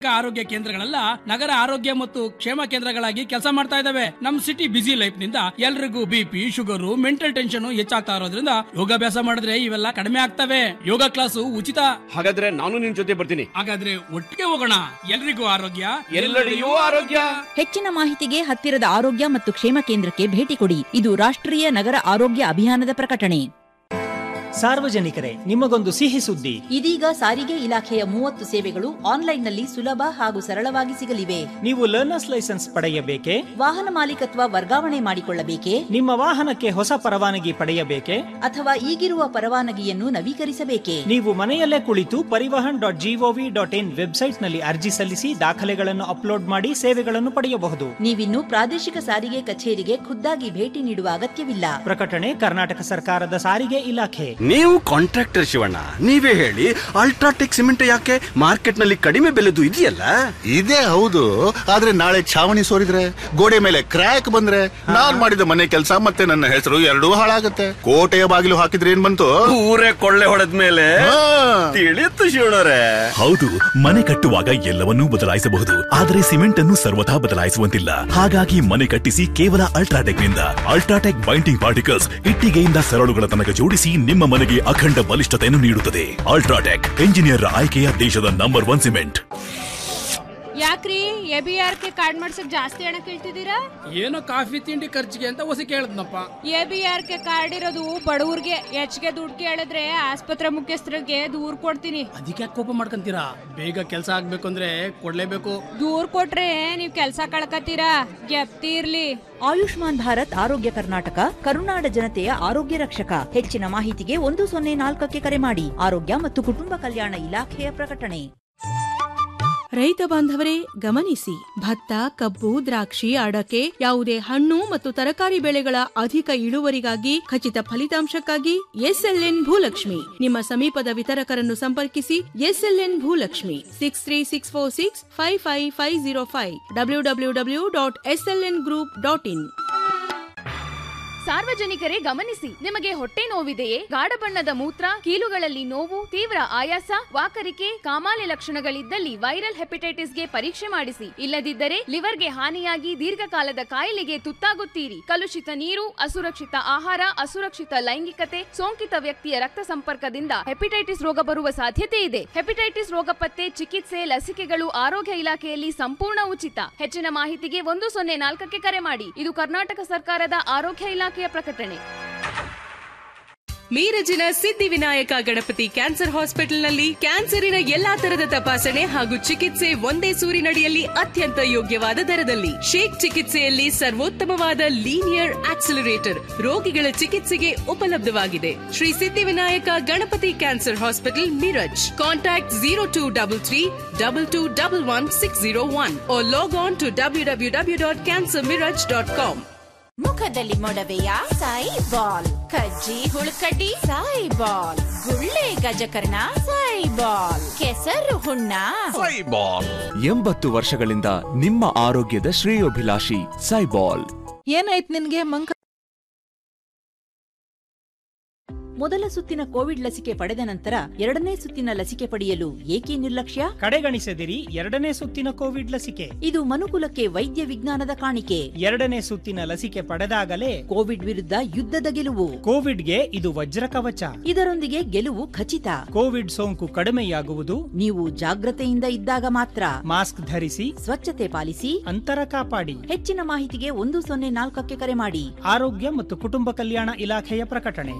ಆರೋಗ್ಯ ಕೇಂದ್ರಗಳೆಲ್ಲ ನಗರ ಆರೋಗ್ಯ ಮತ್ತು ಕ್ಷೇಮ ಕೇಂದ್ರಗಳಾಗಿ ಕೆಲಸ ಮಾಡ್ತಾ ಇದಾವೆ ನಮ್ ಸಿಟಿ ಬಿಸಿ ಲೈಫ್ ನಿಂದ ಎಲ್ರಿಗೂ ಬಿಪಿ ಶುಗರ್ ಮೆಂಟಲ್ ಟೆನ್ಷನ್ ಹೆಚ್ಚಾಗ್ತಾ ಇರೋದ್ರಿಂದ ಯೋಗಾಭ್ಯಾಸ ಮಾಡಿದ್ರೆ ಇವೆಲ್ಲ ಕಡಿಮೆ ಆಗ್ತವೆ ಯೋಗ ಕ್ಲಾಸು ಉಚಿತ ಹಾಗಾದ್ರೆ ನಾನು ನಿನ್ ಜೊತೆ ಬರ್ತೀನಿ ಹಾಗಾದ್ರೆ ಒಟ್ಟಿಗೆ ಹೋಗೋಣ ಎಲ್ರಿಗೂ ಆರೋಗ್ಯ ಎಲ್ಲೆಡೆಯೂ ಆರೋಗ್ಯ ಹೆಚ್ಚಿನ ಮಾಹಿತಿಗೆ ಹತ್ತಿರದ ಆರೋಗ್ಯ ಮತ್ತು ಕ್ಷೇಮ ಕೇಂದ್ರಕ್ಕೆ ಭೇಟಿ ಕೊಡಿ ಇದು ರಾಷ್ಟ್ರೀಯ ನಗರ ಆರೋಗ್ಯ ಅಭಿಯಾನದ ಪ್ರಕಟಣೆ ಸಾರ್ವಜನಿಕರೇ ನಿಮಗೊಂದು ಸಿಹಿ ಸುದ್ದಿ ಇದೀಗ ಸಾರಿಗೆ ಇಲಾಖೆಯ ಮೂವತ್ತು ಸೇವೆಗಳು ಆನ್ಲೈನ್ನಲ್ಲಿ ಸುಲಭ ಹಾಗೂ ಸರಳವಾಗಿ ಸಿಗಲಿವೆ ನೀವು ಲರ್ನರ್ಸ್ ಲೈಸೆನ್ಸ್ ಪಡೆಯಬೇಕೆ ವಾಹನ ಮಾಲೀಕತ್ವ ವರ್ಗಾವಣೆ ಮಾಡಿಕೊಳ್ಳಬೇಕೇ ನಿಮ್ಮ ವಾಹನಕ್ಕೆ ಹೊಸ ಪರವಾನಗಿ ಪಡೆಯಬೇಕೆ ಅಥವಾ ಈಗಿರುವ ಪರವಾನಗಿಯನ್ನು ನವೀಕರಿಸಬೇಕೇ ನೀವು ಮನೆಯಲ್ಲೇ ಕುಳಿತು Parivahan dot G O V dot in ವೆಬ್ಸೈಟ್ನಲ್ಲಿ ಅರ್ಜಿ ಸಲ್ಲಿಸಿ ದಾಖಲೆಗಳನ್ನು ಅಪ್ಲೋಡ್ ಮಾಡಿ ಸೇವೆಗಳನ್ನು ಪಡೆಯಬಹುದು ನೀವಿನ್ನು ಪ್ರಾದೇಶಿಕ ಸಾರಿಗೆ ಕಚೇರಿಗೆ ಖುದ್ದಾಗಿ ಭೇಟಿ ನೀಡುವ ಅಗತ್ಯವಿಲ್ಲ ಪ್ರಕಟಣೆ ಕರ್ನಾಟಕ ಸರ್ಕಾರದ ಸಾರಿಗೆ ಇಲಾಖೆ ನೀವು ಕಾಂಟ್ರಾಕ್ಟರ್ ಶಿವಣ್ಣ ನೀವೇ ಹೇಳಿ ಅಲ್ಟ್ರಾಟೆಕ್ ಸಿಮೆಂಟ್ ಯಾಕೆ ಮಾರ್ಕೆಟ್ ನಲ್ಲಿ ಕಡಿಮೆ ಬೆಲೆದು ಇದೆಯಲ್ಲ ಇದೇ ಹೌದು ಆದ್ರೆ ನಾಳೆ ಛಾವಣಿ ಸೋರಿದ್ರೆ ಗೋಡೆ ಮೇಲೆ ಕ್ರ್ಯಾಕ್ ಬಂದ್ರೆ ನಾನ್ ಮಾಡಿದ ಮನೆ ಕೆಲಸ ಮತ್ತೆ ನನ್ನ ಹೆಸರು ಎರಡೂ ಹಾಳಾಗತ್ತೆ ಕೋಟೆಯ ಬಾಗಿಲು ಹಾಕಿದ್ರೆ ಏನ್ ಬಂತು ಊರೇ ಕೊಳ್ಳೆ ಹೊಡೆದ ಮೇಲೆ ಹಾ. ತಿಳಿಯುತ್ತು ಶಿವಣ್ಣರೇ ಹೌದು ಮನೆ ಕಟ್ಟುವಾಗ ಎಲ್ಲವನ್ನೂ ಬದಲಾಯಿಸಬಹುದು ಆದರೆ ಸಿಮೆಂಟ್ ಅನ್ನು ಸರ್ವಥಾ ಬದಲಾಯಿಸುವಂತಿಲ್ಲ ಹಾಗಾಗಿ ಮನೆ ಕಟ್ಟಿಸಿ ಕೇವಲ ಅಲ್ಟ್ರಾಟೆಕ್ ನಿಂದ ಅಲ್ಟ್ರಾಟೆಕ್ ಬೈಂಡಿಂಗ್ ಪಾರ್ಟಿಕಲ್ಸ್ ಇಟ್ಟಿಗೆಯಿಂದ ಸರಳುಗಳ ತನಕ ಜೋಡಿಸಿ ನಿಮ್ಮ ಮನೆಗೆ ಅಖಂಡ ಬಲಿಷ್ಠತೆಯನ್ನು ನೀಡುತ್ತದೆ ಅಲ್ಟ್ರಾಟೆಕ್ ಎಂಜಿನಿಯರ್ ಆಯ್ಕೆಯ ದೇಶದ ನಂಬರ್ ಒನ್ ಸಿಮೆಂಟ್ ಯಾಕ್ರಿ A B R K card ಮಾಡ್ಸಕ್ ಜಾಸ್ತಿ ಹಣ ಕೇಳ್ತಿದ್ದೀರಾ ಏನೋ ಕಾಫಿ ತಿಂಡಿ ಖರ್ಚಿಗೆ ಅಂತ ಹೊಸ ಕೇಳದ್ನಪ್ಪ A B R K card ಇರೋದು ಬಡವ್ರಿಗೆ ಹೆಚ್ಚಿಗೆ ದುಡ್ಡು ಕೇಳಿದ್ರೆ ಆಸ್ಪತ್ರೆ ಮುಖ್ಯಸ್ಥರಿಗೆ ದೂರ್ ಕೊಡ್ತೀನಿ ಅದಕ್ಕೆ ಕೋಪ ಮಾಡ್ಕೊಂತೀರಾ ಬೇಗ ಕೆಲಸ ಆಗ್ಬೇಕು ಅಂದ್ರೆ ಕೊಡ್ಲೇಬೇಕು ದೂರ್ ಕೊಟ್ರೆ ನೀವ್ ಕೆಲ್ಸ ಕಳ್ಕತ್ತೀರಾ ಗೆಪ್ತಿ ಇರ್ಲಿ ಆಯುಷ್ಮಾನ್ ಭಾರತ್ ಆರೋಗ್ಯ ಕರ್ನಾಟಕ ಕರುನಾಡ ಜನತೆಯ ಆರೋಗ್ಯ ರಕ್ಷಕ ಹೆಚ್ಚಿನ ಮಾಹಿತಿಗೆ ಒಂದು ಸೊನ್ನೆ ನಾಲ್ಕಕ್ಕೆ ಕರೆ ಮಾಡಿ ಆರೋಗ್ಯ ಮತ್ತು ಕುಟುಂಬ ಕಲ್ಯಾಣ ಇಲಾಖೆಯ ಪ್ರಕಟಣೆ ರೈತ ಬಾಂಧವರೇ ಗಮನಿಸಿ ಭತ್ತ ಕಬ್ಬು ದ್ರಾಕ್ಷಿ ಅಡಕೆ ಯಾವುದೇ ಹಣ್ಣು ಮತ್ತು ತರಕಾರಿ ಬೆಳೆಗಳ ಅಧಿಕ ಇಳುವರಿಗಾಗಿ ಖಚಿತ ಫಲಿತಾಂಶಕ್ಕಾಗಿ ಎಸ್ಎಲ್ಎನ್ ಭೂಲಕ್ಷ್ಮಿ ನಿಮ್ಮ ಸಮೀಪದ ವಿತರಕರನ್ನು ಸಂಪರ್ಕಿಸಿ SLN Bhulakshmi six three six four six five five five zero five W W W dot SLN group dot in ಸಾರ್ವಜನಿಕರೇ ಗಮನಿಸಿ ನಿಮಗೆ ಹೊಟ್ಟೆ ನೋವಿದೆಯೇ ಗಾಢ ಬಣ್ಣದ ಮೂತ್ರ ಕೀಲುಗಳಲ್ಲಿ ನೋವು ತೀವ್ರ ಆಯಾಸ ವಾಕರಿಕೆ ಕಾಮಾಲೆ ಲಕ್ಷಣಗಳಿದ್ದಲ್ಲಿ ವೈರಲ್ ಹೆಪಟೈಟಿಸ್ಗೆ ಪರೀಕ್ಷೆ ಮಾಡಿಸಿ ಇಲ್ಲದಿದ್ದರೆ ಲಿವರ್ಗೆ ಹಾನಿಯಾಗಿ ದೀರ್ಘಕಾಲದ ಕಾಯಿಲೆಗೆ ತುತ್ತಾಗುತ್ತೀರಿ ಕಲುಷಿತ ನೀರು ಅಸುರಕ್ಷಿತ ಆಹಾರ ಅಸುರಕ್ಷಿತ ಲೈಂಗಿಕತೆ ಸೋಂಕಿತ ವ್ಯಕ್ತಿಯ ರಕ್ತ ಸಂಪರ್ಕದಿಂದ ಹೆಪಟೈಟಿಸ್ ರೋಗ ಬರುವ ಸಾಧ್ಯತೆ ಇದೆ ಹೆಪಟೈಟಿಸ್ ರೋಗ ಪತ್ತೆ ಚಿಕಿತ್ಸೆ ಲಸಿಕೆಗಳು ಆರೋಗ್ಯ ಇಲಾಖೆಯಲ್ಲಿ ಸಂಪೂರ್ಣ ಉಚಿತ ಹೆಚ್ಚಿನ ಮಾಹಿತಿಗೆ ಒಂದು ಸೊನ್ನೆ ನಾಲ್ಕಕ್ಕೆ ಕರೆ ಮಾಡಿ ಇದು ಕರ್ನಾಟಕ ಸರ್ಕಾರದ ಆರೋಗ್ಯ ಇಲಾಖೆಯ ಪ್ರಕಟಣೆ ಮೀರಜಿನ ಸಿದ್ಧಿವಿನಾಯಕ ಗಣಪತಿ ಕ್ಯಾನ್ಸರ್ ಹಾಸ್ಪಿಟಲ್ನಲ್ಲಿ ಕ್ಯಾನ್ಸರಿನ ಎಲ್ಲಾ ತರದ ತಪಾಸಣೆ ಹಾಗೂ ಚಿಕಿತ್ಸೆ ಒಂದೇ ಸೂರಿನಡಿಯಲ್ಲಿ ಅತ್ಯಂತ ಯೋಗ್ಯವಾದ ದರದಲ್ಲಿ ಶೇಕ್ ಚಿಕಿತ್ಸೆಯಲ್ಲಿ ಸರ್ವೋತ್ತಮವಾದ ಲೀನಿಯರ್ ಆಕ್ಸಿಲರೇಟರ್ ರೋಗಿಗಳ ಚಿಕಿತ್ಸೆಗೆ ಉಪಲಬ್ಧವಾಗಿದೆ Shri Siddhivinayak Ganapati cancer hospital Miraj contact zero two double three double two double one six zero one log on to W W W dot cancer Miraj dot com ಮುಖದಲ್ಲಿ ಮೊಡವೆಯ ಸಾಯಿ ಬಾಲ್ ಕಜ್ಜಿ ಹುಳುಕಡ್ಡಿ ಸಾಯಿ ಬಾಲ್ ಗುಳ್ಳೆ ಗಜಕರ್ಣ ಸಾಯಿ ಬಾಲ್ ಕೆಸರು ಹುಣ್ಣ ಎಂಬತ್ತು ವರ್ಷಗಳಿಂದ ನಿಮ್ಮ ಆರೋಗ್ಯದ ಶ್ರೇಯೋಭಿಲಾಷಿ ಸೈಬಾಲ್ ಏನಾಯ್ತು ನಿನ್ಗೆ ಮಂಕ ಮೊದಲ ಸುತ್ತಿನ ಕೋವಿಡ್ ಲಸಿಕೆ ಪಡೆದ ನಂತರ ಎರಡನೇ ಸುತ್ತಿನ ಲಸಿಕೆ ಪಡೆಯಲು ಏಕೆ ನಿರ್ಲಕ್ಷ್ಯ ಕಡೆಗಣಿಸದಿರಿ ಎರಡನೇ ಸುತ್ತಿನ ಕೋವಿಡ್ ಲಸಿಕೆ ಇದು ಮನುಕುಲಕ್ಕೆ ವೈದ್ಯ ವಿಜ್ಞಾನದ ಕಾಣಿಕೆ ಎರಡನೇ ಸುತ್ತಿನ ಲಸಿಕೆ ಪಡೆದಾಗಲೇ ಕೋವಿಡ್ ವಿರುದ್ಧ ಯುದ್ಧದ ಗೆಲುವು ಕೋವಿಡ್ಗೆ ಇದು ವಜ್ರ ಕವಚ ಇದರೊಂದಿಗೆ ಗೆಲುವು ಖಚಿತ ಕೋವಿಡ್ ಸೋಂಕು ಕಡಿಮೆಯಾಗುವುದು ನೀವು ಜಾಗ್ರತೆಯಿಂದ ಇದ್ದಾಗ ಮಾತ್ರ ಮಾಸ್ಕ್ ಧರಿಸಿ ಸ್ವಚ್ಛತೆ ಪಾಲಿಸಿ ಅಂತರ ಕಾಪಾಡಿ ಹೆಚ್ಚಿನ ಮಾಹಿತಿಗೆ ಒಂದು ಸೊನ್ನೆ ನಾಲ್ಕಕ್ಕೆ ಕರೆ ಮಾಡಿ ಆರೋಗ್ಯ ಮತ್ತು ಕುಟುಂಬ ಕಲ್ಯಾಣ ಇಲಾಖೆಯ ಪ್ರಕಟಣೆ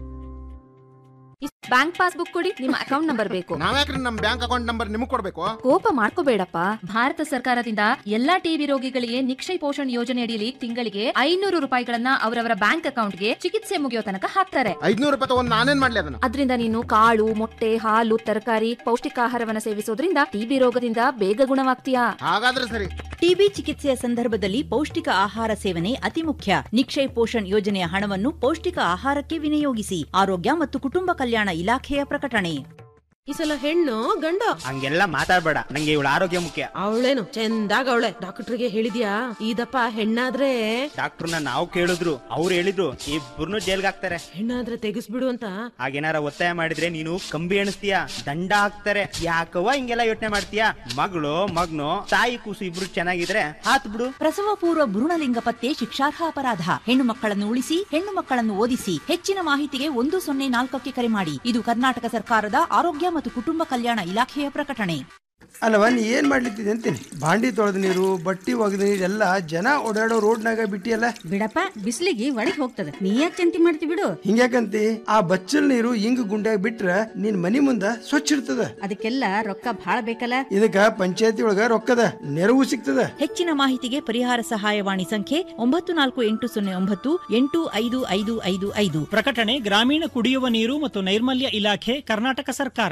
ಬ್ಯಾಂಕ್ ಪಾಸ್ಬುಕ್ ಕೊಡಿ ನಿಮ್ಮ ಅಕೌಂಟ್ ನಂಬರ್ ಬೇಕು ನಾವ್ಯಾಕ್ರಿ ನಮ್ ಬ್ಯಾಂಕ್ ಅಕೌಂಟ್ ನಂಬರ್ ನಿಮಗ್ ಕೊಡ್ಬೇಕು ಕೋಪ ಮಾಡ್ಕೋಬೇಡಪ್ಪ ಭಾರತ ಸರ್ಕಾರದಿಂದ ಎಲ್ಲಾ ಟಿಬಿ ರೋಗಿಗಳಿಗೆ ನಿಕ್ಷಯ ಪೋಷಣ್ ಯೋಜನೆ ಅಡಿಯಲ್ಲಿ ತಿಂಗಳಿಗೆ ಐನೂರು ರೂಪಾಯಿಗಳನ್ನ ಅವರವರ ಬ್ಯಾಂಕ್ ಅಕೌಂಟ್ಗೆ ಚಿಕಿತ್ಸೆ ಮುಗಿಯೋ ತನಕ ಹಾಕ್ತಾರೆ ಐದ್ನೂರು ರೂಪಾಯಿ ತಗೊಂಡ್ ನಾನೇನ್ ಮಾಡ್ಲಿ ಅದನ್ನ ಅದರಿಂದ ನೀನು ಕಾಳು ಮೊಟ್ಟೆ ಹಾಲು ತರಕಾರಿ ಪೌಷ್ಟಿಕಾಹಾರವನ್ನ ಸೇವಿಸೋದ್ರಿಂದ ಟಿಬಿ ರೋಗದಿಂದ ಬೇಗ ಗುಣವಾಗ್ತೀಯಾ ಹಾಗಾದ್ರೆ ಸರಿ ಟಿಬಿ ಚಿಕಿತ್ಸೆಯ ಸಂದರ್ಭದಲ್ಲಿ ಪೌಷ್ಟಿಕ ಆಹಾರ ಸೇವನೆ ಅತಿ ಮುಖ್ಯ ನಿಕ್ಷಯ್ ಪೋಷಣ್ ಯೋಜನೆಯ ಹಣವನ್ನು ಪೌಷ್ಟಿಕ ಆಹಾರಕ್ಕೆ ವಿನಿಯೋಗಿಸಿ ಆರೋಗ್ಯ ಮತ್ತು ಕುಟುಂಬ ಕಲ್ಯಾಣ ಇಲಾಖೆಯ ಪ್ರಕಟಣೆ ಈ ಸಲ ಹೆಣ್ಣು ಗಂಡ ಹಂಗೆಲ್ಲ ಮಾತಾಡ್ಬೇಡ ನಂಗೆ ಇವಳ ಆರೋಗ್ಯ ಮುಖ್ಯ ಅವಳೇನು ಚಂದಾಗ ಅವಳೆ ಡಾಕ್ಟರ್ಗೆ ಹೇಳಿದ್ಯಾ ಇದಪ್ಪ ಹೆಣ್ಣಾದ್ರೆ ಡಾಕ್ಟರ್ನ ನಾವು ಕೇಳಿದ್ರು ಅವ್ರು ಹೇಳಿದ್ರು ಇಬ್ಬರನ್ನು ಜೈಲ್ಗೆ ಹಾಕ್ತಾರೆ ಹೆಣ್ಣಾದ್ರೆ ತೆಗಿಸ್ಬಿಡು ಅಂತ ಹಾಗೇನಾರ ಒತ್ತಾಯ ಮಾಡಿದ್ರೆ ನೀನು ಕಂಬಿ ಎಣಿಸ್ತೀಯ ದಂಡ ಹಾಕ್ತಾರೆ ಯಾಕವ್ವ ಹಿಂಗೆಲ್ಲ ಯೋಚನೆ ಮಾಡ್ತೀಯ ಮಗಳು ಮಗ್ನು ತಾಯಿ ಕೂಸು ಇಬ್ರು ಚೆನ್ನಾಗಿದ್ರೆ ಹಾತ್ ಬಿಡು ಪ್ರಸವ ಪೂರ್ವ ಭ್ರೂಣಲಿಂಗ ಪತ್ತೆ ಶಿಕ್ಷಾರ್ಹ ಅಪರಾಧ ಹೆಣ್ಣು ಮಕ್ಕಳನ್ನು ಉಳಿಸಿ ಹೆಣ್ಣು ಮಕ್ಕಳನ್ನು ಓದಿಸಿ ಹೆಚ್ಚಿನ ಮಾಹಿತಿಗೆ ಒಂದು ಸೊನ್ನೆ ನಾಲ್ಕಕ್ಕೆ ಕರೆ ಮಾಡಿ ಇದು ಕರ್ನಾಟಕ ಸರ್ಕಾರದ ಆರೋಗ್ಯ ಮತ್ತು ಕುಟುಂಬ ಕಲ್ಯಾಣ ಇಲಾಖೆಯ ಪ್ರಕಟಣೆ ಅಲ್ಲವ ನೀ ಏನ್ ಮಾಡ್ಲಿತ್ತಿದೆ ಅಂತೀನಿ ಬಾಂಡಿ ತೊಳೆದ ನೀರು ಬಟ್ಟಿ ಒಗೆದ ನೀರು ಎಲ್ಲ ಜನ ಓಡಾಡೋ ರೋಡ್ನಾಗ ಬಿಟ್ಟಿಯಲ್ಲ ಬಿಡಪ್ಪ ಬಿಸಿಲಿಗೆ ಒಳಗ್ ಹೋಗ್ತದ ನೀ ಯಾಕೆ ಚಿಂತೆ ಮಾಡ್ತಿ ಬಿಡು ಹಿಂಗ್ಯಾಕಂತಿ ಆ ಬಚ್ಚಲ್ ನೀರು ಹಿಂಗ್ ಗುಂಡ್ಯಾಗ ಬಿಟ್ರ ನಿನ್ ಮನಿ ಮುಂದ ಸ್ವಚ್ಛ ಇರ್ತದ ಅದಕ್ಕೆಲ್ಲ ರೊಕ್ಕ ಭಾಳ ಬೇಕಲ್ಲ ಇದಕ್ಕ ಪಂಚಾಯತಿ ಒಳಗ ರೊಕ್ಕದ ನೆರವು ಸಿಗ್ತದ ಹೆಚ್ಚಿನ ಮಾಹಿತಿಗೆ ಪರಿಹಾರ ಸಹಾಯವಾಣಿ ಸಂಖ್ಯೆ ಒಂಬತ್ತು ನಾಲ್ಕು ಎಂಟು ಸೊನ್ನೆ ಒಂಬತ್ತು ಎಂಟು ಐದು ಐದು ಐದು ಐದು ಪ್ರಕಟಣೆ ಗ್ರಾಮೀಣ ಕುಡಿಯುವ ನೀರು ಮತ್ತು ನೈರ್ಮಲ್ಯ ಇಲಾಖೆ ಕರ್ನಾಟಕ ಸರ್ಕಾರ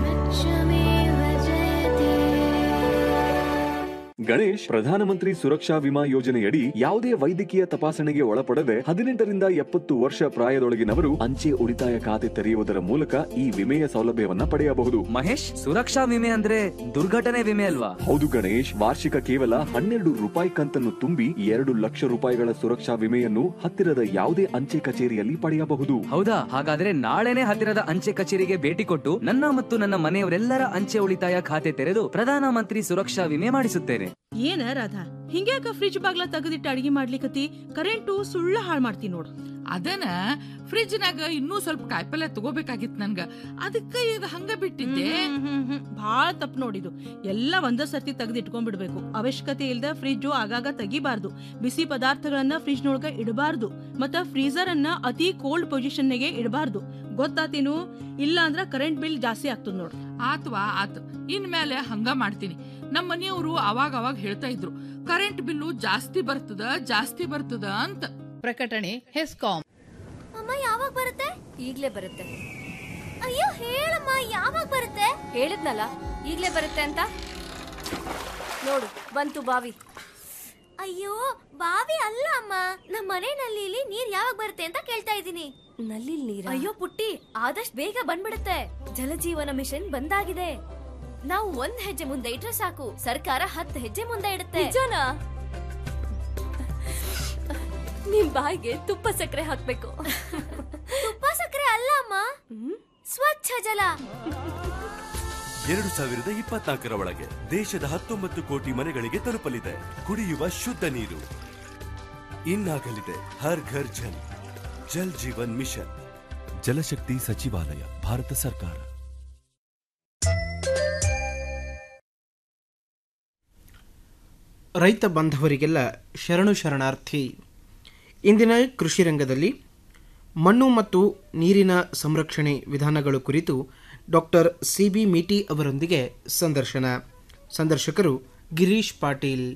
ಗಣೇಶ್ ಪ್ರಧಾನಮಂತ್ರಿ ಸುರಕ್ಷಾ ವಿಮಾ ಯೋಜನೆಯಡಿ ಯಾವುದೇ ವೈದ್ಯಕೀಯ ತಪಾಸಣೆಗೆ ಒಳಪಡದೆ ಹದಿನೆಂಟರಿಂದ ಎಪ್ಪತ್ತು ವರ್ಷ ಪ್ರಾಯದೊಳಗಿನವರು ಅಂಚೆ ಉಳಿತಾಯ ಖಾತೆ ತೆರೆಯುವುದರ ಮೂಲಕ ಈ ವಿಮೆಯ ಸೌಲಭ್ಯವನ್ನ ಪಡೆಯಬಹುದು ಮಹೇಶ್ ಸುರಕ್ಷಾ ವಿಮೆ ಅಂದ್ರೆ ದುರ್ಘಟನೆ ವಿಮೆ ಅಲ್ವಾ ಹೌದು ಗಣೇಶ್ ವಾರ್ಷಿಕ ಕೇವಲ ಹನ್ನೆರಡು ರೂಪಾಯಿ ಕಂತನ್ನು ತುಂಬಿ ಎರಡು ಲಕ್ಷ ರೂಪಾಯಿಗಳ ಸುರಕ್ಷಾ ವಿಮೆಯನ್ನು ಹತ್ತಿರದ ಯಾವುದೇ ಅಂಚೆ ಕಚೇರಿಯಲ್ಲಿ ಪಡೆಯಬಹುದು ಹೌದಾ ಹಾಗಾದ್ರೆ ನಾಳೆನೆ ಹತ್ತಿರದ ಅಂಚೆ ಕಚೇರಿಗೆ ಭೇಟಿ ಕೊಟ್ಟು ನನ್ನ ಮತ್ತು ನನ್ನ ಮನೆಯವರೆಲ್ಲರ ಅಂಚೆ ಉಳಿತಾಯ ಖಾತೆ ತೆರೆದು ಪ್ರಧಾನಮಂತ್ರಿ ಸುರಕ್ಷಾ ವಿಮೆ ಮಾಡಿಸುತ್ತೇನೆ ಏನ ರಾಧಾ ಹಿಂಗ್ಯಾಕ ಫ್ರಿಜ್ ಬಾಗ್ಲ ತೆಗೆದಿಟ್ಟು ಅಡಿಗೆ ಮಾಡ್ಲಿಕತಿ ಕರೆಂಟು ಸುಳ್ಳ ಹಾಳ್ ಮಾಡ್ತಿ ನೋಡು ಅದನ್ನ ಫ್ರಿಜ್ನಾಗ ಇನ್ನೂ ಸ್ವಲ್ಪ ಕಾಯಿಪಲ್ಯ ತಗೋಬೇಕಾಗಿತ್ತು ನನ್ಗ ಅದಕ್ಕ ಈಗ ಹಂಗ ಬಿಟ್ಟಿದ್ದೆ ಭಾಳ ತಪ್ಪು ನೋಡಿದು ಎಲ್ಲ ಒಂದ ಸರ್ತಿ ತೆಗೆದು ಇಟ್ಕೊಂಡ್ಬಿಡ್ಬೇಕು ಅವಶ್ಯಕತೆ ಇಲ್ದ ಫ್ರಿಜ್ ಆಗಾಗ ತೆಗಿಬಾರ್ದು ಬಿಸಿ ಪದಾರ್ಥಗಳನ್ನ ಫ್ರಿಜ್ ನೊಳಗ ಇಡಬಾರ್ದು ಮತ್ತ ಫ್ರೀಜರ್ ಅನ್ನ ಅತಿ ಕೋಲ್ಡ್ ಪೊಸಿಷನ್ ನಾಗೆ ಇಡಬಾರ್ದು ಗೊತ್ತಾತೇನು ಇಲ್ಲ ಅಂದ್ರ ಕರೆಂಟ್ ಬಿಲ್ ಜಾಸ್ತಿ ಆಗ್ತದ ನೋಡು ಆತ್ವಾ ಆತ್ ಇನ್ಮೇಲೆ ಹಂಗ ಮಾಡ್ತೀನಿ ನಮ್ಮ ಮನೆಯವರು ಅವಾಗ ಅವಾಗ ಹೇಳ್ತಾ ಇದ್ರು ಕರೆಂಟ್ ಬಿಲ್ಲು ಜಾಸ್ತಿ ಬರ್ತದ ಜಾಸ್ತಿ ಬರ್ತದ ಅಂತ ಪ್ರಕಟಣೆ ಹೆಸ್ಕಾಂ ಅಮ್ಮ ಯಾವಾಗ ಬರುತ್ತೆ ಈಗ್ಲೇ ಬರುತ್ತೆ ಅಯ್ಯೋ ಹೇಳಮ್ಮ ಯಾವಾಗ ಬರುತ್ತೆ ಹೇಳಿದ್ನಲ್ಲ ಈಗ್ಲೇ ಬರುತ್ತೆ ಅಂತ ನೋಡು ಬಂತು ಬಾವಿ ಅಯ್ಯೋ ಬಾವಿ ಅಲ್ಲ ಅಮ್ಮ ನಮ್ಮ ಮನೆ ನಲ್ಲಿಲಿ ನೀರ್ ಯಾವಾಗ ಬರುತ್ತೆ ಅಂತ ಕೇಳ್ತಾ ಇದ್ದೀನಿ ನಲ್ಲಿ ನೀರ ಅಯ್ಯೋ ಪುಟ್ಟಿ ಆದಷ್ಟು ಬೇಗ ಬಂದ್ಬಿಡುತ್ತೆ ಜಲಜೀವನ ಮಿಷನ್ ಬಂದಾಗಿದೆ ನಾವು ಒಂದ್ ಹೆಜ್ಜೆ ಮುಂದೆ ಇಟ್ರೆ ಸಾಕು ಸರ್ಕಾರ ಹತ್ತು ಹೆಜ್ಜೆ ಮುಂದೆ ಇಡುತ್ತೆ ನಿಜನಾ ನಿಮ್ ಬಾಯಿಗೆ ತುಪ್ಪ ಸಕ್ಕರೆ ಹಾಕ್ಬೇಕು ತುಪ್ಪ ಸಕ್ಕರೆ ಅಲ್ಲ ಅಮ್ಮ ಸ್ವಚ್ಛ ಜಲ ಎರಡು ಸಾವಿರದ ಇಪ್ಪತ್ನಾಲ್ಕರ ಒಳಗೆ ದೇಶದ ಹತ್ತೊಂಬತ್ತು ಕೋಟಿ ಮನೆಗಳಿಗೆ ತಲುಪಲಿದೆ ಕುಡಿಯುವ ಶುದ್ಧ ನೀರು ಇನ್ನಾಗಲಿದೆ ಹರ್ ಘರ್ ಜಲ್ ಜಲ್ ಜೀವನ್ ಮಿಷನ್ ಜಲಶಕ್ತಿ ಸಚಿವಾಲಯ ಭಾರತ ಸರ್ಕಾರ ರೈತ ಬಾಂಧವರಿಗೆಲ್ಲ ಶರಣು ಶರಣಾರ್ಥಿ ಇಂದಿನ ಕೃಷಿ ರಂಗದಲ್ಲಿ ಮಣ್ಣು ಮತ್ತು ನೀರಿನ ಸಂರಕ್ಷಣೆ ವಿಧಾನಗಳು ಕುರಿತು ಡಾಕ್ಟರ್ ಸಿ ಬಿ ಮೀಟಿ ಅವರೊಂದಿಗೆ ಸಂದರ್ಶನ ಸಂದರ್ಶಕರು ಗಿರೀಶ್ ಪಾಟೀಲ್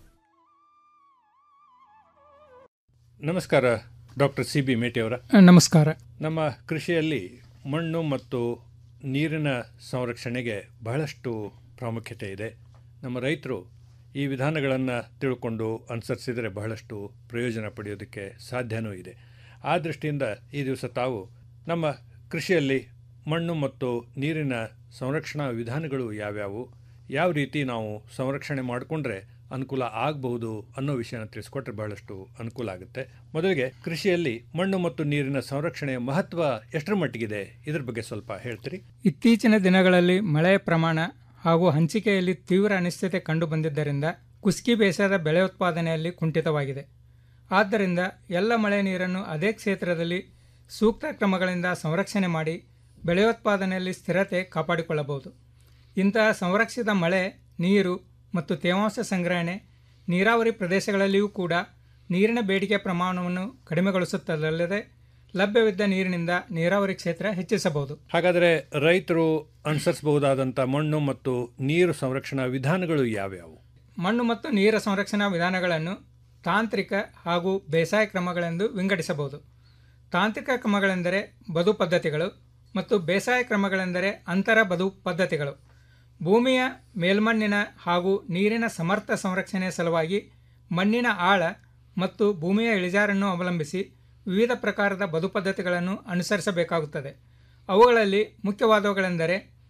ನಮಸ್ಕಾರ ಡಾಕ್ಟರ್ ಸಿ ಬಿ ಮೇಟಿಯವರ ನಮಸ್ಕಾರ ನಮ್ಮ ಕೃಷಿಯಲ್ಲಿ ಮಣ್ಣು ಮತ್ತು ನೀರಿನ ಸಂರಕ್ಷಣೆಗೆ ಬಹಳಷ್ಟು ಪ್ರಾಮುಖ್ಯತೆ ಇದೆ ನಮ್ಮ ರೈತರು ಈ ವಿಧಾನಗಳನ್ನು ತಿಳ್ಕೊಂಡು ಅನುಸರಿಸಿದರೆ ಬಹಳಷ್ಟು ಪ್ರಯೋಜನ ಪಡೆಯೋದಕ್ಕೆ ಸಾಧ್ಯನೂ ಇದೆ ಆ ದೃಷ್ಟಿಯಿಂದ ಈ ದಿವಸ ತಾವು ನಮ್ಮ ಕೃಷಿಯಲ್ಲಿ ಮಣ್ಣು ಮತ್ತು ನೀರಿನ ಸಂರಕ್ಷಣಾ ವಿಧಾನಗಳು ಯಾವ್ಯಾವು ಯಾವ ರೀತಿ ನಾವು ಸಂರಕ್ಷಣೆ ಮಾಡಿಕೊಂಡ್ರೆ ಅನುಕೂಲ ಆಗಬಹುದು ಅನ್ನೋ ವಿಷಯನ ತಿಳಿಸ್ಕೊಟ್ರೆ ಬಹಳಷ್ಟು ಅನುಕೂಲ ಆಗುತ್ತೆ ಮೊದಲಿಗೆ ಕೃಷಿಯಲ್ಲಿ ಮಣ್ಣು ಮತ್ತು ನೀರಿನ ಸಂರಕ್ಷಣೆಯ ಮಹತ್ವ ಎಷ್ಟರ ಮಟ್ಟಿಗಿದೆ ಇದ್ರ ಬಗ್ಗೆ ಸ್ವಲ್ಪ ಹೇಳ್ತೀರಿ ಇತ್ತೀಚಿನ ದಿನಗಳಲ್ಲಿ ಮಳೆಯ ಪ್ರಮಾಣ ಹಾಗೂ ಹಂಚಿಕೆಯಲ್ಲಿ ತೀವ್ರ ಅನಿಶ್ಚಿತೆ ಕಂಡುಬಂದಿದ್ದರಿಂದ ಕುಸ್ಕಿ ಬೇಸಾಯದ ಬೆಳೆ ಉತ್ಪಾದನೆಯಲ್ಲಿ ಕುಂಠಿತವಾಗಿದೆ ಆದ್ದರಿಂದ ಎಲ್ಲ ಮಳೆ ನೀರನ್ನು ಅದೇ ಕ್ಷೇತ್ರದಲ್ಲಿ ಸೂಕ್ತ ಕ್ರಮಗಳಿಂದ ಸಂರಕ್ಷಣೆ ಮಾಡಿ ಬೆಳೆಯೋತ್ಪಾದನೆಯಲ್ಲಿ ಸ್ಥಿರತೆ ಕಾಪಾಡಿಕೊಳ್ಳಬಹುದು ಇಂತಹ ಸಂರಕ್ಷಿತ ಮಳೆ ನೀರು ಮತ್ತು ತೇವಾಂಶ ಸಂಗ್ರಹಣೆ ನೀರಾವರಿ ಪ್ರದೇಶಗಳಲ್ಲಿಯೂ ಕೂಡ ನೀರಿನ ಬೇಡಿಕೆ ಪ್ರಮಾಣವನ್ನು ಕಡಿಮೆಗೊಳಿಸುತ್ತದಲ್ಲದೆ ಲಭ್ಯವಿದ್ದ ನೀರಿನಿಂದ ನೀರಾವರಿ ಕ್ಷೇತ್ರ ಹೆಚ್ಚಿಸಬಹುದು ಹಾಗಾದರೆ ರೈತರು ಅನುಸರಿಸಬಹುದಾದಂಥ ಮಣ್ಣು ಮತ್ತು ನೀರು ಸಂರಕ್ಷಣಾ ವಿಧಾನಗಳು ಯಾವ್ಯಾವು ಮಣ್ಣು ಮತ್ತು ನೀರ ಸಂರಕ್ಷಣಾ ವಿಧಾನಗಳನ್ನು ತಾಂತ್ರಿಕ ಹಾಗೂ ಬೇಸಾಯ ಕ್ರಮಗಳೆಂದು ವಿಂಗಡಿಸಬಹುದು ತಾಂತ್ರಿಕ ಕ್ರಮಗಳೆಂದರೆ ಬದು ಪದ್ಧತಿಗಳು ಮತ್ತು ಬೇಸಾಯ ಕ್ರಮಗಳೆಂದರೆ ಅಂತರ ಬದು ಪದ್ಧತಿಗಳು ಭೂಮಿಯ ಮೇಲ್ಮಣ್ಣಿನ ಹಾಗೂ ನೀರಿನ ಸಮರ್ಥ ಸಂರಕ್ಷಣೆಯ ಸಲುವಾಗಿ ಮಣ್ಣಿನ ಆಳ ಮತ್ತು ಭೂಮಿಯ ಇಳಿಜಾರನ್ನು ಅವಲಂಬಿಸಿ ವಿವಿಧ ಪ್ರಕಾರದ ಬದು ಪದ್ಧತಿಗಳನ್ನು ಅನುಸರಿಸಬೇಕಾಗುತ್ತದೆ ಅವುಗಳಲ್ಲಿ ಮುಖ್ಯವಾದವುಗಳೆಂದರೆ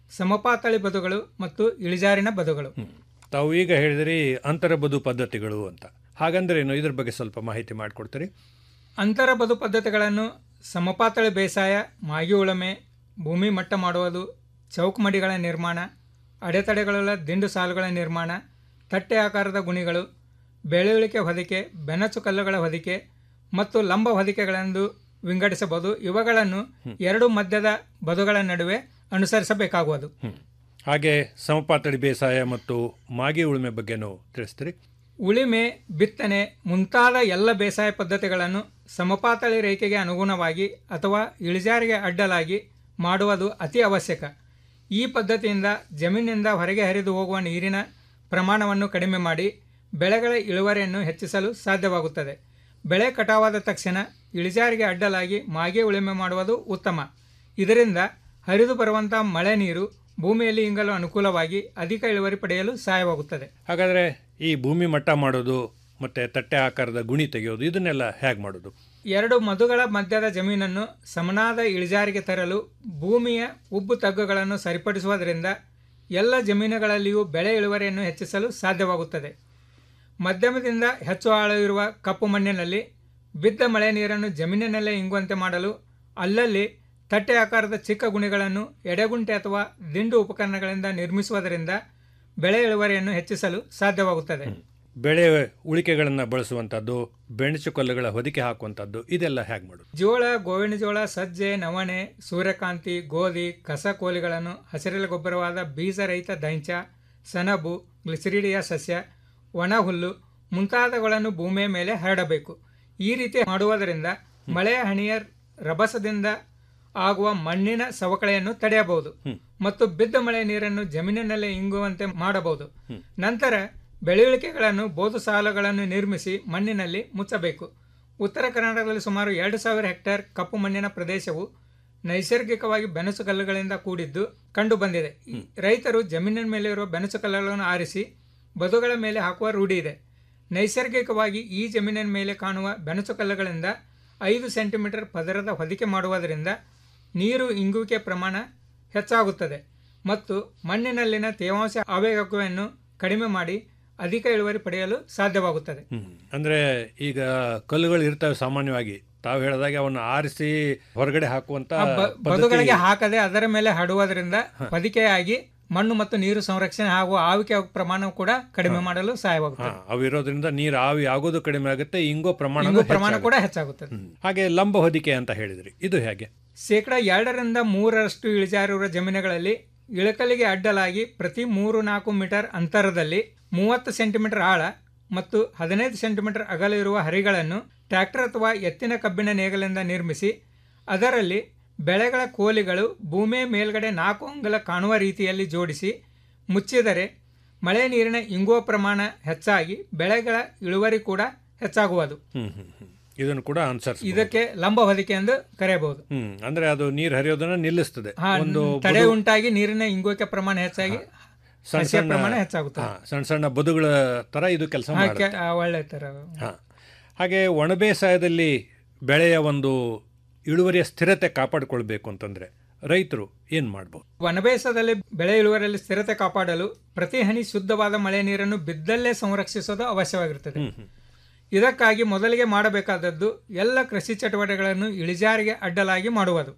ಸಮಪಾತಳಿ ಬದುಗಳು ಮತ್ತು ಇಳಿಜಾರಿನ ಬದುಗಳು ತಾವು ಈಗ ಹೇಳಿದ್ರಿ ಅಂತರ ಬದು ಪದ್ಧತಿಗಳು ಅಂತ ಹಾಗಂದ್ರೇನು ಇದ್ರ ಬಗ್ಗೆ ಸ್ವಲ್ಪ ಮಾಹಿತಿ ಮಾಡಿಕೊಡ್ತೀರಿ ಅಂತರ ಬದು ಪದ್ಧತಿಗಳನ್ನು ಸಮಪಾತಳಿ ಬೇಸಾಯ ಮಾಗಿ ಉಳುಮೆ ಭೂಮಿ ಮಟ್ಟ ಮಾಡುವುದು ಚೌಕಮಡಿಗಳ ನಿರ್ಮಾಣ ಅಡೆತಡೆಗಳುಳ್ಳ ದಿಂಡು ಸಾಲುಗಳ ನಿರ್ಮಾಣ ತಟ್ಟೆ ಆಕಾರದ ಗುಣಿಗಳು ಬೆಳೆಯುಳಿಕೆ ಹೊದಿಕೆ ಬೆನಚು ಕಲ್ಲುಗಳ ಹೊದಿಕೆ ಮತ್ತು ಲಂಬ ಹೊದಿಕೆಗಳೆಂದು ವಿಂಗಡಿಸಬಹುದು ಇವುಗಳನ್ನು ಎರಡು ಮಧ್ಯದ ಬದುಗಳ ನಡುವೆ ಅನುಸರಿಸಬೇಕಾಗುವುದು ಹಾಗೆ ಸಮಪಾತಳಿ ಬೇಸಾಯ ಮತ್ತು ಮಾಗಿ ಉಳುಮೆ ಬಗ್ಗೆನೂ ತಿಳಿಸ್ತೀರಿ ಉಳಿಮೆ ಬಿತ್ತನೆ ಮುಂತಾದ ಎಲ್ಲ ಬೇಸಾಯ ಪದ್ಧತಿಗಳನ್ನು ಸಮಪಾತಳಿ ರೇಖೆಗೆ ಅನುಗುಣವಾಗಿ ಅಥವಾ ಇಳಿಜಾರಿಗೆ ಅಡ್ಡಲಾಗಿ ಮಾಡುವುದು ಅತಿ ಅವಶ್ಯಕ ಈ ಪದ್ಧತಿಯಿಂದ ಜಮೀನಿನಿಂದ ಹೊರಗೆ ಹರಿದು ಹೋಗುವ ನೀರಿನ ಪ್ರಮಾಣವನ್ನು ಕಡಿಮೆ ಮಾಡಿ ಬೆಳೆಗಳ ಇಳುವರಿಯನ್ನು ಹೆಚ್ಚಿಸಲು ಸಾಧ್ಯವಾಗುತ್ತದೆ ಬೆಳೆ ಕಟಾವಾದ ತಕ್ಷಣ ಇಳಿಜಾರಿಗೆ ಅಡ್ಡಲಾಗಿ ಮಾಗೆ ಉಳುಮೆ ಮಾಡುವುದು ಉತ್ತಮ ಇದರಿಂದ ಹರಿದು ಬರುವಂಥ ಮಳೆ ನೀರು ಭೂಮಿಯಲ್ಲಿ ಇಂಗಲು ಅನುಕೂಲವಾಗಿ ಅಧಿಕ ಇಳುವರಿ ಪಡೆಯಲು ಸಹಾಯವಾಗುತ್ತದೆ ಹಾಗಾದರೆ ಈ ಭೂಮಿ ಮಟ್ಟ ಮಾಡೋದು ಮತ್ತು ತಟ್ಟೆ ಆಕಾರದ ಗುಣಿ ತೆಗೆಯೋದು ಇದನ್ನೆಲ್ಲ ಹೇಗೆ ಮಾಡೋದು ಎರಡು ಮಧುಗಳ ಮಧ್ಯದ ಜಮೀನನ್ನು ಸಮನಾದ ಇಳಿಜಾರಿಗೆ ತರಲು ಭೂಮಿಯ ಉಬ್ಬು ತಗ್ಗುಗಳನ್ನು ಸರಿಪಡಿಸುವುದರಿಂದ ಎಲ್ಲ ಜಮೀನುಗಳಲ್ಲಿಯೂ ಬೆಳೆ ಇಳುವರಿಯನ್ನು ಹೆಚ್ಚಿಸಲು ಸಾಧ್ಯವಾಗುತ್ತದೆ ಮಧ್ಯಮದಿಂದ ಹೆಚ್ಚು ಆಳವಿರುವ ಕಪ್ಪು ಮಣ್ಣಿನಲ್ಲಿ ಬಿದ್ದ ಮಳೆ ನೀರನ್ನು ಜಮೀನಿನಲ್ಲೇ ಇಂಗುವಂತೆ ಮಾಡಲು ಅಲ್ಲಲ್ಲಿ ತಟ್ಟೆ ಆಕಾರದ ಚಿಕ್ಕ ಗುಣಿಗಳನ್ನು ಎಡೆಗುಂಟೆ ಅಥವಾ ದಿಂಡು ಉಪಕರಣಗಳಿಂದ ನಿರ್ಮಿಸುವುದರಿಂದ ಬೆಳೆ ಇಳುವರಿಯನ್ನು ಹೆಚ್ಚಿಸಲು ಸಾಧ್ಯವಾಗುತ್ತದೆ ಬೆಳೆ ಉಳಿಕೆಗಳನ್ನು ಬಳಸುವಂಥದ್ದು ಬೆಣಚು ಕಲ್ಲುಗಳ ಹೊದಿಕೆ ಹಾಕುವಂಥದ್ದು ಇದೆಲ್ಲ ಹೇಗೆ ಮಾಡೋದು ಜೋಳ ಗೋವಿನ ಜೋಳ ಸಜ್ಜೆ ನವಣೆ ಸೂರ್ಯಕಾಂತಿ ಗೋಧಿ ಕಸ ಕೋಲಿಗಳನ್ನು ಹಸಿರೆಲೆ ಗೊಬ್ಬರವಾದ ಬೀಜರಹಿತ ದೈಂಚ ಸೆಣಬು ಗ್ಲಿಸರಿಡಿಯ ಸಸ್ಯ ಒಣ ಹುಲ್ಲು ಮುಂತಾದವುಗಳನ್ನು ಭೂಮಿಯ ಮೇಲೆ ಹರಡಬೇಕು ಈ ರೀತಿ ಮಾಡುವುದರಿಂದ ಮಳೆಯ ಹನಿಯ ರಭಸದಿಂದ ಆಗುವ ಮಣ್ಣಿನ ಸವಕಳಿಯನ್ನು ತಡೆಯಬಹುದು ಮತ್ತು ಬಿದ್ದ ಮಳೆ ನೀರನ್ನು ಜಮೀನಿನಲ್ಲೇ ಇಂಗುವಂತೆ ಮಾಡಬಹುದು ನಂತರ ಬೆಳೆಯುಳಿಕೆಗಳನ್ನು ಬೋದು ಸಾಲುಗಳನ್ನು ನಿರ್ಮಿಸಿ ಮಣ್ಣಿನಲ್ಲಿ ಮುಚ್ಚಬೇಕು ಉತ್ತರ ಕರ್ನಾಟಕದಲ್ಲಿ ಸುಮಾರು ಎರಡು ಸಾವಿರ ಹೆಕ್ಟೇರ್ ಕಪ್ಪು ಮಣ್ಣಿನ ಪ್ರದೇಶವು ನೈಸರ್ಗಿಕವಾಗಿ ಬೆನಸು ಕಲ್ಲುಗಳಿಂದ ಕೂಡಿದ್ದು ಕಂಡು ಬಂದಿದೆ ರೈತರು ಜಮೀನಿನ ಮೇಲೆ ಇರುವ ಬೆನಸು ಕಲ್ಲುಗಳನ್ನು ಆರಿಸಿ ಬದುಗಳ ಮೇಲೆ ಹಾಕುವ ರೂಢಿ ಇದೆ ನೈಸರ್ಗಿಕವಾಗಿ ಈ ಜಮೀನಿನ ಮೇಲೆ ಕಾಣುವ ಬೆನಸು ಕಲ್ಲುಗಳಿಂದ ಐದು ಸೆಂಟಿಮೀಟರ್ ಪದರದ ಹೊದಿಕೆ ಮಾಡುವುದರಿಂದ ನೀರು ಇಂಗುವಿಕೆ ಪ್ರಮಾಣ ಹೆಚ್ಚಾಗುತ್ತದೆ ಮತ್ತು ಮಣ್ಣಿನಲ್ಲಿನ ತೇವಾಂಶ ಆವೇಗವನ್ನು ಕಡಿಮೆ ಮಾಡಿ ಅಧಿಕ ಇಳುವರಿ ಪಡೆಯಲು ಸಾಧ್ಯವಾಗುತ್ತದೆ ಅಂದರೆ ಈಗ ಕಲ್ಲುಗಳು ಇರ್ತವೆ ಸಾಮಾನ್ಯವಾಗಿ ತಾವು ಹೇಳಿದಾಗೆ ಅವನ್ನು ಆರಿಸಿ ಹೊರಗಡೆ ಹಾಕುವಂತ ಆ ಬ- ಪದ್ಧತಿ- ಬದುಗಳಿಗೆ ಹಾಕದೆ ಅದರ ಮೇಲೆ ಹಡುವುದರಿಂದ ಹೊದಿಕೆಯಾಗಿ ಮಣ್ಣು ಮತ್ತು ನೀರು ಸಂರಕ್ಷಣೆ ಹಾಗೂ ಆವಿಕೆ ಪ್ರಮಾಣ ಕೂಡ ಕಡಿಮೆ ಮಾಡಲು ಹಾ, ಸಹಾಯವಾಗುತ್ತದೆ ಅವು ಇರೋದ್ರಿಂದ ನೀರು ಆವಿ ಆಗೋದು ಕಡಿಮೆ ಆಗುತ್ತೆ ಇಂಗೋ ಪ್ರಮಾಣ ಇಂಗು ಪ್ರಮಾಣ ಕೂಡ ಹೆಚ್ಚಾಗುತ್ತದೆ ಹಾಗೆ ಲಂಬ ಹೊದಿಕೆ ಅಂತ ಹೇಳಿದ್ರಿ ಇದು ಹೇಗೆ ಶೇಕಡ ಎರಡರಿಂದ ಮೂರರಷ್ಟು ಇಳಿಜಾರಿರುವ ಜಮೀನುಗಳಲ್ಲಿ ಇಳಕಲಿಗೆ ಅಡ್ಡಲಾಗಿ ಪ್ರತಿ ಮೂರು ನಾಲ್ಕು ಮೀಟರ್ ಅಂತರದಲ್ಲಿ ಮೂವತ್ತು ಸೆಂಟಿಮೀಟರ್ ಆಳ ಮತ್ತು ಹದಿನೈದು ಸೆಂಟಿಮೀಟರ್ ಅಗಲ ಇರುವ ಹರಿಗಳನ್ನು ಟ್ರ್ಯಾಕ್ಟರ್ ಅಥವಾ ಎತ್ತಿನ ಕಬ್ಬಿಣ ನೇಗಲಿಂದ ನಿರ್ಮಿಸಿ ಅದರಲ್ಲಿ ಬೆಳೆಗಳ ಕೋಲಿಗಳು ಭೂಮಿಯ ಮೇಲ್ಗಡೆ ನಾಲ್ಕು ಅಂಗುಲ ಕಾಣುವ ರೀತಿಯಲ್ಲಿ ಜೋಡಿಸಿ ಮುಚ್ಚಿದರೆ ಮಳೆ ನೀರಿನ ಇಂಗುವ ಪ್ರಮಾಣ ಹೆಚ್ಚಾಗಿ ಬೆಳೆಗಳ ಇಳುವರಿ ಕೂಡ ಹೆಚ್ಚಾಗುವುದು ಹ್ಮ್ ಹ್ಮ್ ಹ್ಮ್. ಇದನ್ನು ಕೂಡ ಅನುಸರಿಸ ಇದಕ್ಕೆ ಲಂಬ ಹೊದಿಕೆ ಎಂದು ಕರೆಯಬಹುದು ಹ್ಮ್ ಅಂದ್ರೆ ಅದು ನೀರು ಹರಿಯೋದನ್ನ ನಿಲ್ಲಿಸ್ತದೆ ಹಾ, ಒಂದು ತಡೆ ಬದು- ಉಂಟಾಗಿ ನೀರಿನ ಇಂಗುವಿಕೆ ಪ್ರಮಾಣ ಹೆಚ್ಚಾಗಿ ಸಣ್ಣ ಸಸ್ಯ ಸಣ್ಣ ಪ್ರಮಾಣ ಹೆಚ್ಚಾಗುತ್ತದೆ ಹಾ, ಸಣ್ಣ ಸಣ್ಣ ಬದುಗಳ ತರ ಇದು ಕೆಲಸ ಹಾ, ಮಾಡುತ್ತೆ ಕೆ- ಆ, ಒಳ್ಳೆ ತರ ಹಾ. ಹಾಗೆ ಒಣ ಬೇಸಾಯದಲ್ಲಿ ಬೆಳೆಯ ಒಂದು ಇಳುವರಿಯ ಸ್ಥಿರತೆ ಕಾಪಾಡಿಕೊಳ್ಬೇಕು ಅಂತಂದ್ರೆ ರೈತರು ಏನ್ ಮಾಡ್ಬೋದು ವನಬೇಸದಲ್ಲಿ ಬೆಳೆ ಇಳುವರಿಯಲ್ಲಿ ಸ್ಥಿರತೆ ಕಾಪಾಡಲು ಪ್ರತಿ ಹನಿ ಶುದ್ಧವಾದ ಮಳೆ ನೀರನ್ನು ಬಿದ್ದಲ್ಲೇ ಸಂರಕ್ಷಿಸೋದು ಅವಶ್ಯವಾಗಿರುತ್ತದೆ ಇದಕ್ಕಾಗಿ ಮೊದಲಿಗೆ ಮಾಡಬೇಕಾದದ್ದು ಎಲ್ಲ ಕೃಷಿ ಚಟುವಟಿಕೆಗಳನ್ನು ಇಳಿಜಾರಿಗೆ ಅಡ್ಡಲಾಗಿ ಮಾಡುವುದು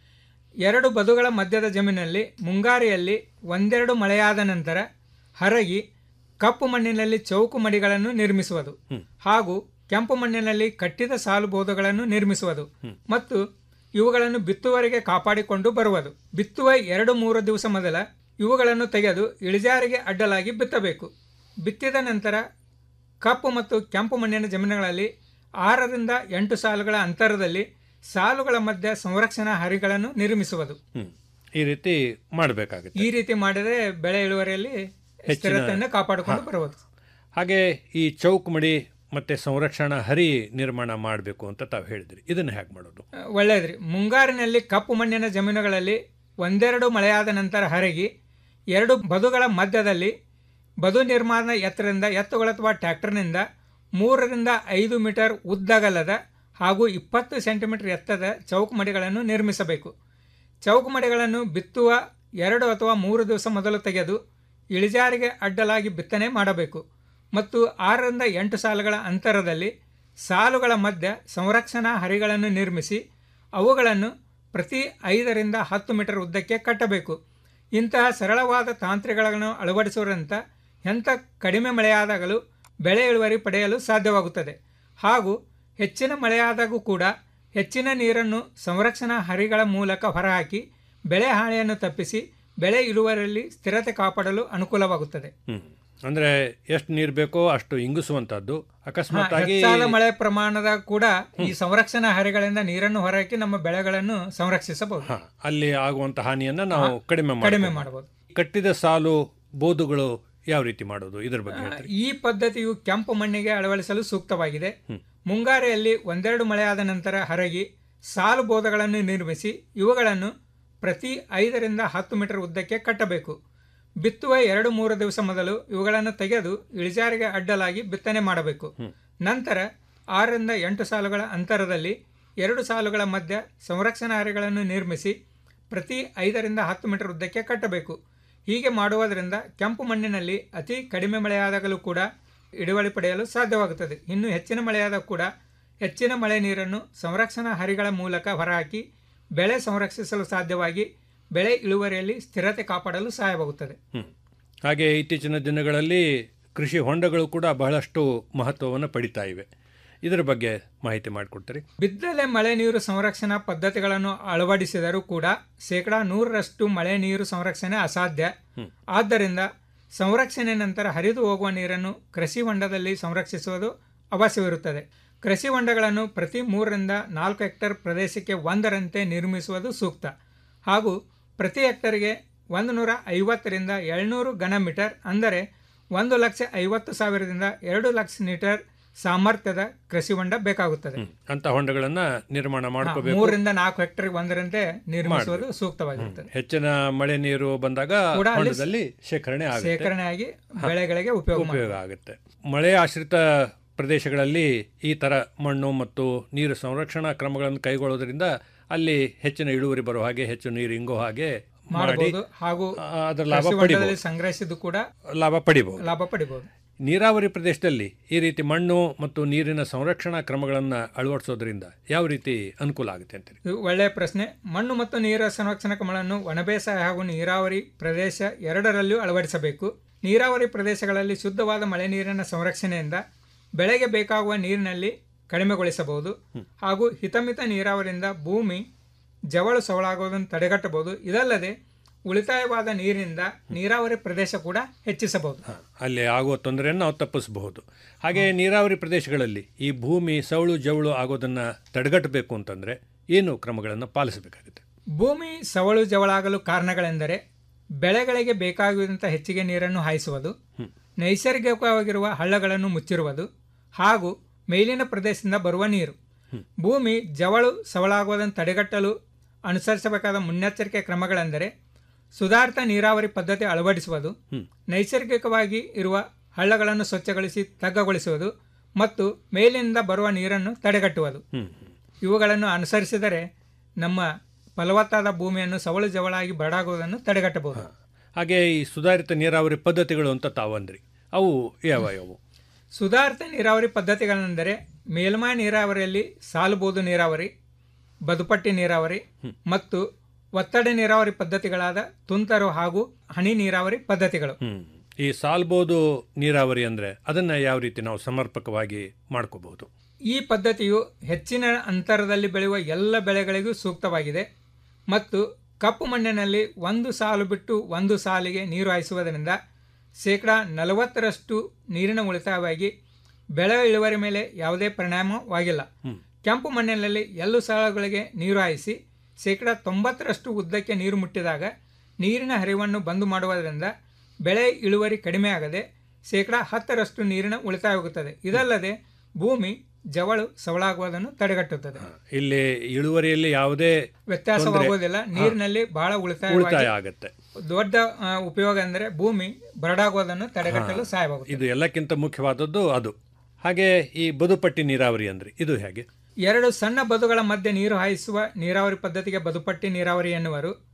ಎರಡು ಬದುಗಳ ಮಧ್ಯದ ಜಮೀನಲ್ಲಿ ಮುಂಗಾರಿಯಲ್ಲಿ ಒಂದೆರಡು ಮಳೆಯಾದ ನಂತರ ಹರಗಿ ಕಪ್ಪು ಮಣ್ಣಿನಲ್ಲಿ ಚೌಕು ಮಡಿಗಳನ್ನು ನಿರ್ಮಿಸುವುದು ಹಾಗೂ ಕೆಂಪು ಮಣ್ಣಿನಲ್ಲಿ ಕಟ್ಟಿದ ಸಾಲು ಬೋಧಗಳನ್ನು ನಿರ್ಮಿಸುವುದು ಮತ್ತು ಇವುಗಳನ್ನು ಬಿತ್ತುವರೆಗೆ ಕಾಪಾಡಿಕೊಂಡು ಬರುವುದು ಬಿತ್ತುವ ಎರಡು ಮೂರು ದಿವಸ ಮೊದಲ ಇವುಗಳನ್ನು ತೆಗೆದು ಇಳಿಜಾರಿಗೆ ಅಡ್ಡಲಾಗಿ ಬಿತ್ತಬೇಕು ಬಿತ್ತಿದ ನಂತರ ಕಪ್ಪು ಮತ್ತು ಕೆಂಪು ಮಣ್ಣಿನ ಜಮೀನುಗಳಲ್ಲಿ ಆರರಿಂದ ಎಂಟು ಸಾಲುಗಳ ಅಂತರದಲ್ಲಿ ಸಾಲುಗಳ ಮಧ್ಯೆ ಸಂರಕ್ಷಣಾ ಹರಿಗಳನ್ನು ನಿರ್ಮಿಸುವುದು ಹ್ಮ್ ಈ ರೀತಿ ಮಾಡಬೇಕಾಗುತ್ತೆ ಈ ರೀತಿ ಮಾಡಿದರೆ ಬೆಳೆ ಇಳುವರಿಯಲ್ಲಿ ಹೆಚ್ಚಿನ- ಸ್ಥಿರತೆಯನ್ನು ಕಾಪಾಡಿಕೊಂಡು ಹಾ. ಬರುವುದು ಹಾಗೆ ಈ ಚೌಕ್ ಮಡಿ ಮತ್ತೆ ಸಂರಕ್ಷಣಾ ಹರಿ ನಿರ್ಮಾಣ ಮಾಡಬೇಕು ಅಂತ ತಾವು ಹೇಳಿದ್ರಿ ಇದನ್ನ ಹೇಗೆ ಮಾಡೋದು ಒಳ್ಳೆಯದ್ರಿ ಮುಂಗಾರಿನಲ್ಲಿ ಕಪ್ಪು ಮಣ್ಣಿನ ಜಮೀನುಗಳಲ್ಲಿ ಒಂದೆರಡು ಮಳೆಯಾದ ನಂತರ ಹರಗಿ ಎರಡು ಬದುಗಳ ಮಧ್ಯದಲ್ಲಿ ಬದು ನಿರ್ಮಾಣ ಎತ್ತರದಿಂದ ಎತ್ತುಗಳ ಅಥವಾ ಟ್ರ್ಯಾಕ್ಟರ್ನಿಂದ ಮೂರರಿಂದ ಐದು ಮೀಟರ್ ಉದ್ದಗಲದ ಹಾಗೂ ಇಪ್ಪತ್ತು ಸೆಂಟಿಮೀಟರ್ ಎತ್ತರದ ಚೌಕು ಮಡಿಗಳನ್ನು ನಿರ್ಮಿಸಬೇಕು ಚೌಕು ಮಡಿಗಳನ್ನು ಬಿತ್ತುವ ಎರಡು ಅಥವಾ ಮೂರು ದಿವಸ ಮೊದಲು ತೆಗೆದು ಇಳಿಜಾರಿಗೆ ಅಡ್ಡಲಾಗಿ ಬಿತ್ತನೆ ಮಾಡಬೇಕು ಮತ್ತು ಆರರಿಂದ ಎಂಟು ಸಾಲುಗಳ ಅಂತರದಲ್ಲಿ ಸಾಲುಗಳ ಮಧ್ಯ ಸಂರಕ್ಷಣಾ ಹರಿಗಳನ್ನು ನಿರ್ಮಿಸಿ ಅವುಗಳನ್ನು ಪ್ರತಿ ಐದರಿಂದ ಹತ್ತು ಮೀಟರ್ ಉದ್ದಕ್ಕೆ ಕಟ್ಟಬೇಕು ಇಂತಹ ಸರಳವಾದ ತಾಂತ್ರಿಕಗಳನ್ನು ಅಳವಡಿಸುವುದರಿಂದ ಎಂಥ ಕಡಿಮೆ ಮಳೆಯಾದಾಗಲೂ ಬೆಳೆ ಇಳುವರಿ ಪಡೆಯಲು ಸಾಧ್ಯವಾಗುತ್ತದೆ ಹಾಗೂ ಹೆಚ್ಚಿನ ಮಳೆಯಾದಾಗೂ ಕೂಡ ಹೆಚ್ಚಿನ ನೀರನ್ನು ಸಂರಕ್ಷಣಾ ಹರಿಗಳ ಮೂಲಕ ಹೊರಹಾಕಿ ಬೆಳೆ ಹಾನಿಯನ್ನು ತಪ್ಪಿಸಿ ಬೆಳೆ ಇಳುವರಿಯಲ್ಲಿ ಸ್ಥಿರತೆ ಕಾಪಾಡಲು ಅನುಕೂಲವಾಗುತ್ತದೆ ಹ್ಮ್ ಅಂದ್ರೆ ಎಷ್ಟು ನೀರು ಬೇಕೋ ಅಷ್ಟು ಇಂಗಿಸುವಂತದ್ದು ಅಕಸ್ಮಾತ್ ಹಾ, ಆಗಿ ಹೆಚ್ಚಾದ ಮಳೆ ಪ್ರಮಾಣದ ಕೂಡ ಈ ಸಂರಕ್ಷಣಾ ಹರಿಗಳಿಂದ ನೀರನ್ನು ಹೊರಹಾಕಿ ನಮ್ಮ ಬೆಳೆಗಳನ್ನು ಸಂರಕ್ಷಿಸಬಹುದು ಹಾ, ಅಲ್ಲಿ ಆಗುವಂತ ಹಾನಿಯನ್ನ ನಾವು ಹಾ, ಕಡಿಮೆ ಕಡಿಮೆ ಮಾಡಬಹುದು ಕಟ್ಟಿದ ಸಾಲು ಬೋದುಗಳು ಯಾವ ರೀತಿ ಮಾಡೋದು ಇದ್ರ ಬಗ್ಗೆ ಹೇಳ್ತೀರಿ ಈ ಪದ್ಧತಿಯು ಕೆಂಪು ಮಣ್ಣಿಗೆ ಅಳವಡಿಸಲು ಸೂಕ್ತವಾಗಿದೆ ಮುಂಗಾರಿಯಲ್ಲಿ ಒಂದೆರಡು ಮಳೆಯಾದ ನಂತರ ಹರಗಿ ಸಾಲು ಬೋಧಗಳನ್ನು ನಿರ್ಮಿಸಿ ಇವುಗಳನ್ನು ಪ್ರತಿ ಐದರಿಂದ ಹತ್ತು ಮೀಟರ್ ಉದ್ದಕ್ಕೆ ಕಟ್ಟಬೇಕು ಬಿತ್ತುವ ಎರಡು ಮೂರು ದಿವಸ ಮೊದಲು ಇವುಗಳನ್ನು ತೆಗೆದು ಇಳಿಜಾರಿಗೆ ಅಡ್ಡಲಾಗಿ ಬಿತ್ತನೆ ಮಾಡಬೇಕು ನಂತರ ಆರರಿಂದ ಎಂಟು ಸಾಲುಗಳ ಅಂತರದಲ್ಲಿ ಎರಡು ಸಾಲುಗಳ ಮಧ್ಯ ಸಂರಕ್ಷಣಾ ಹರಿಗಳನ್ನು ನಿರ್ಮಿಸಿ ಪ್ರತಿ ಐದರಿಂದ ಹತ್ತು ಮೀಟರ್ ಉದ್ದಕ್ಕೆ ಕಟ್ಟಬೇಕು ಹೀಗೆ ಮಾಡುವುದರಿಂದ ಕೆಂಪು ಮಣ್ಣಿನಲ್ಲಿ ಅತಿ ಕಡಿಮೆ ಮಳೆಯಾದಾಗಲೂ ಕೂಡ ಇಳುವರಿ ಪಡೆಯಲು ಸಾಧ್ಯವಾಗುತ್ತದೆ ಇನ್ನು ಹೆಚ್ಚಿನ ಮಳೆಯಾದಾಗ ಕೂಡ ಹೆಚ್ಚಿನ ಮಳೆ ನೀರನ್ನು ಸಂರಕ್ಷಣಾ ಹರಿಗಳ ಮೂಲಕ ಹೊರಹಾಕಿ ಬೆಳೆ ಸಂರಕ್ಷಿಸಲು ಸಾಧ್ಯವಾಗಿ ಬೆಳೆ ಇಳುವರಿಯಲ್ಲಿ ಸ್ಥಿರತೆ ಕಾಪಾಡಲು ಸಹಾಯವಾಗುತ್ತದೆ ಹ್ಮ್ ಹಾಗೆ ಇತ್ತೀಚಿನ ದಿನಗಳಲ್ಲಿ ಕೃಷಿ ಹೊಂಡಗಳು ಕೂಡ ಬಹಳಷ್ಟು ಮಹತ್ವವನ್ನು ಪಡಿತಾ ಇವೆ ಇದರ ಬಗ್ಗೆ ಮಾಹಿತಿ ಮಾಡಿಕೊಡ್ತೀರಿ ಬಿದ್ದಲೆ ಮಳೆ ನೀರು ಸಂರಕ್ಷಣಾ ಪದ್ಧತಿಗಳನ್ನು ಅಳವಡಿಸಿದರೂ ಕೂಡ ಶೇಕಡಾ ನೂರರಷ್ಟು ಮಳೆ ನೀರು ಸಂರಕ್ಷಣೆ ಅಸಾಧ್ಯ ಆದ್ದರಿಂದ ಸಂರಕ್ಷಣೆ ನಂತರ ಹರಿದು ಹೋಗುವ ನೀರನ್ನು ಕೃಷಿ ಹೊಂಡದಲ್ಲಿ ಸಂರಕ್ಷಿಸುವುದು ಅವಶ್ಯವಿರುತ್ತದೆ ಕೃಷಿ ಹೊಂಡಗಳನ್ನು ಪ್ರತಿ ಮೂರರಿಂದ ನಾಲ್ಕು ಹೆಕ್ಟೇರ್ ಪ್ರದೇಶಕ್ಕೆ ಒಂದರಂತೆ ನಿರ್ಮಿಸುವುದು ಸೂಕ್ತ ಹಾಗೂ ಪ್ರತಿ ಹೆಕ್ಟರ್ಗೆ ಒಂದು ನೂರ ಐವತ್ತರಿಂದ ಏಳ್ನೂರು ಘನ ಮೀಟರ್ ಅಂದರೆ ಒಂದು ಲಕ್ಷ ಐವತ್ತು ಸಾವಿರದಿಂದ ಎರಡು ಲಕ್ಷ ಮೀಟರ್ ಸಾಮರ್ಥ್ಯದ ಕೃಷಿ ಹೊಂಡ ಬೇಕಾಗುತ್ತದೆ ಅಂತ ಹೊಂಡಗಳನ್ನ ನಿರ್ಮಾಣ ಹಾ, ಮಾಡ್ಕೋಬೇಕು ಮೂರರಿಂದ ನಾಲ್ಕು ಹೆಕ್ಟೇರ್ ಒಂದರಂತೆ ನಿರ್ಮಿಸುವುದು ಮಾಡ್ಬೇಕು. ಸೂಕ್ತವಾಗಿರುತ್ತದೆ ಹೆಚ್ಚಿನ ಮಳೆ ನೀರು ಬಂದಾಗ ಕೂಡ ಅಲ್ಲಿ ಹೊಂಡದಲ್ಲಿ ಶೇಖರಣೆ ಆಗುತ್ತೆ ಶೇಖರಣೆಯಾಗಿ ಹಾ. ಬೆಳೆಗಳಿಗೆ ಉಪಯೋಗ ಉಪಯೋಗ ಆಗುತ್ತೆ ಮಳೆ ಆಶ್ರಿತ ಪ್ರದೇಶಗಳಲ್ಲಿ ಈ ತರ ಮಣ್ಣು ಮತ್ತು ನೀರು ಸಂರಕ್ಷಣಾ ಕ್ರಮಗಳನ್ನು ಕೈಗೊಳ್ಳೋದ್ರಿಂದ ಅಲ್ಲಿ ಹೆಚ್ಚಿನ ಇಳುವರಿ ಬರೋ ಹಾಗೆ ಹೆಚ್ಚು ನೀರು ಇಂಗೋ ಹಾಗೆ ಮಾಡಿ ಮಾಡಬಹುದು ಹಾಗೂ ಆ, ಅದರ ಲಾಭ ಕೃಷಿ ಹೊಂಡದಲ್ಲಿ ಪಡಿಬಹುದು ಸಂಗ್ರಹಿಸಿದ್ದು ಕೂಡ ಲಾಭ ಪಡಿಬಹುದು ಲಾಭ ಪಡಿಬಹುದು ನೀರಾವರಿ ಪ್ರದೇಶದಲ್ಲಿ ಈ ರೀತಿ ಮಣ್ಣು ಮತ್ತು ನೀರಿನ ಸಂರಕ್ಷಣಾ ಕ್ರಮಗಳನ್ನು ಅಳವಡಿಸೋದ್ರಿಂದ ಯಾವ ರೀತಿ ಅನುಕೂಲ ಆಗುತ್ತೆ ಅಂತೀರಿ ಇದು ಒಳ್ಳೆಯ ಪ್ರಶ್ನೆ ಮಣ್ಣು ಮತ್ತು ನೀರ ಸಂರಕ್ಷಣಾ ಕ್ರಮಗಳನ್ನು ಒಣಬೇಸಾಯ ಹಾಗೂ ನೀರಾವರಿ ಪ್ರದೇಶ ಎರಡರಲ್ಲೂ ಅಳವಡಿಸಬೇಕು ನೀರಾವರಿ ಪ್ರದೇಶಗಳಲ್ಲಿ ಶುದ್ಧವಾದ ಮಳೆ ನೀರಿನ ಸಂರಕ್ಷಣೆಯಿಂದ ಬೆಳೆಗೆ ಬೇಕಾಗುವ ನೀರಿನಲ್ಲಿ ಕಡಿಮೆಗೊಳಿಸಬಹುದು ಹಾಗೂ ಹಿತಮಿತ ನೀರಾವರಿಯಿಂದ ಭೂಮಿ ಜವಳು ಸವಳಾಗುವುದನ್ನು ತಡೆಗಟ್ಟಬಹುದು ಇದಲ್ಲದೆ ಉಳಿತಾಯವಾದ ನೀರಿನಿಂದ ನೀರಾವರಿ ಪ್ರದೇಶ ಕೂಡ ಹೆಚ್ಚಿಸಬಹುದು ಅಲ್ಲಿ ಆಗುವ ತೊಂದರೆಯನ್ನು ನಾವು ತಪ್ಪಿಸಬಹುದು ಹಾಗೆ ನೀರಾವರಿ ಪ್ರದೇಶಗಳಲ್ಲಿ ಈ ಭೂಮಿ ಸವಳು ಜವಳು ಆಗೋದನ್ನು ತಡೆಗಟ್ಟಬೇಕು ಅಂತಂದರೆ ಏನು ಕ್ರಮಗಳನ್ನು ಪಾಲಿಸಬೇಕಾಗುತ್ತೆ ಭೂಮಿ ಸವಳು ಜವಳಾಗಲು ಕಾರಣಗಳೆಂದರೆ ಬೆಳೆಗಳಿಗೆ ಬೇಕಾಗುವಂಥ ಹೆಚ್ಚಿಗೆ ನೀರನ್ನು ಹಾಯಿಸುವುದು ನೈಸರ್ಗಿಕವಾಗಿರುವ ಹಳ್ಳಗಳನ್ನು ಮುಚ್ಚಿರುವುದು ಹಾಗೂ ಮೇಲಿನ ಪ್ರದೇಶದಿಂದ ಬರುವ ನೀರು ಭೂಮಿ ಜವಳು ಸವಳಾಗುವುದನ್ನು ತಡೆಗಟ್ಟಲು ಅನುಸರಿಸಬೇಕಾದ ಮುನ್ನೆಚ್ಚರಿಕೆ ಕ್ರಮಗಳೆಂದರೆ ಸುಧಾರಿತ ನೀರಾವರಿ ಪದ್ಧತಿ ಅಳವಡಿಸುವುದು ನೈಸರ್ಗಿಕವಾಗಿ ಇರುವ ಹಳ್ಳಗಳನ್ನು ಸ್ವಚ್ಛಗೊಳಿಸಿ ತಗ್ಗಗೊಳಿಸುವುದು ಮತ್ತು ಮೇಲಿನಿಂದ ಬರುವ ನೀರನ್ನು ತಡೆಗಟ್ಟುವುದು ಇವುಗಳನ್ನು ಅನುಸರಿಸಿದರೆ ನಮ್ಮ ಫಲವತ್ತಾದ ಭೂಮಿಯನ್ನು ಸವಳು ಜವಳಾಗಿ ಬರಡಾಗುವುದನ್ನು ತಡೆಗಟ್ಟಬಹುದು ಹಾಗೆ ಈ ಸುಧಾರಿತ ನೀರಾವರಿ ಪದ್ಧತಿಗಳು ಅಂತ ತಾವಂದ್ರಿ ಅವು ಯಾವ ಯಾವ ಸುಧಾರಿತ ನೀರಾವರಿ ಪದ್ಧತಿಗಳೆಂದರೆ ಮೇಲ್ಮೈ ನೀರಾವರಿಯಲ್ಲಿ ಸಾಲುಬೋದು ನೀರಾವರಿ ಬದುಪಟ್ಟಿ ನೀರಾವರಿ ಮತ್ತು ಒತ್ತಡ ನೀರಾವರಿ ಪದ್ಧತಿಗಳಾದ ತುಂತರು ಹಾಗೂ ಹನಿ ನೀರಾವರಿ ಪದ್ಧತಿಗಳು ಹ್ಮ್ ಈ ಸಾಲ್ಬೋದು ನೀರಾವರಿ ಅಂದರೆ ಅದನ್ನು ಯಾವ ರೀತಿ ನಾವು ಸಮರ್ಪಕವಾಗಿ ಮಾಡ್ಕೋಬಹುದು ಈ ಪದ್ಧತಿಯು ಹೆಚ್ಚಿನ ಅಂತರದಲ್ಲಿ ಬೆಳೆಯುವ ಎಲ್ಲ ಬೆಳೆಗಳಿಗೂ ಸೂಕ್ತವಾಗಿದೆ ಮತ್ತು ಕಪ್ಪು ಮಣ್ಣಿನಲ್ಲಿ ಒಂದು ಸಾಲು ಬಿಟ್ಟು ಒಂದು ಸಾಲಿಗೆ ನೀರು ಹಾಯಿಸುವುದರಿಂದ ಶೇಕಡಾ ನಲವತ್ತರಷ್ಟು ನೀರಿನ ಉಳಿತಾಯವಾಗಿ ಬೆಳೆ ಇಳುವರಿ ಮೇಲೆ ಯಾವುದೇ ಪರಿಣಾಮವಾಗಿಲ್ಲ ಕೆಂಪು ಮಣ್ಣಿನಲ್ಲಿ ಎಲ್ಲೂ ಸಾಲುಗಳಿಗೆ ನೀರು ಹಾಯಿಸಿ ಶೇಕಡಾ ತೊಂಬತ್ತರಷ್ಟು ಉದ್ದಕ್ಕೆ ನೀರು ಮುಟ್ಟಿದಾಗ ನೀರಿನ ಹರಿವನ್ನು ಬಂದು ಮಾಡುವುದರಿಂದ ಬೆಳೆ ಇಳುವರಿ ಕಡಿಮೆ ಆಗದೆ ಶೇಕಡಾ ಹತ್ತರಷ್ಟು ನೀರಿನ ಉಳಿತಾಯವಾಗುತ್ತದೆ ಇದಲ್ಲದೆ ಭೂಮಿ ಜವಳು ಸವಳಾಗುವುದನ್ನು ತಡೆಗಟ್ಟುತ್ತದೆ ಇಲ್ಲಿ ಇಳುವರಿಯಲ್ಲಿ ಯಾವುದೇ ವ್ಯತ್ಯಾಸವಾಗುವುದಿಲ್ಲ ತೊಂದ್ರೆ- ನೀರಿನಲ್ಲಿ ಬಹಳ ಉಳಿತಾಯ ಉಳಿತಾಯ ಆಗುತ್ತೆ ದೊಡ್ಡ ಆ, ಉಪಯೋಗ ಅಂದರೆ ಭೂಮಿ ಬರಡಾಗುವುದನ್ನು ತಡೆಗಟ್ಟಲು ಹಾ. ಸಹಾಯವಾಗುತ್ತದೆ ಇದು ಎಲ್ಲಕ್ಕಿಂತ ಮುಖ್ಯವಾದದ್ದು ಅದು ಹಾಗೆ ಈ ಬದುಪಟ್ಟಿ ನೀರಾವರಿ ಅಂದ್ರೆ ಇದು ಹೇಗೆ ಎರಡು ಸಣ್ಣ ಬದುಗಳ ಮಧ್ಯೆ ನೀರು ಹಾಯಿಸುವ ನೀರಾವರಿ ಪದ್ಧತಿಗೆ ಬದುಪಟ್ಟಿ ನೀರಾವರಿ ಎನ್ನುವರು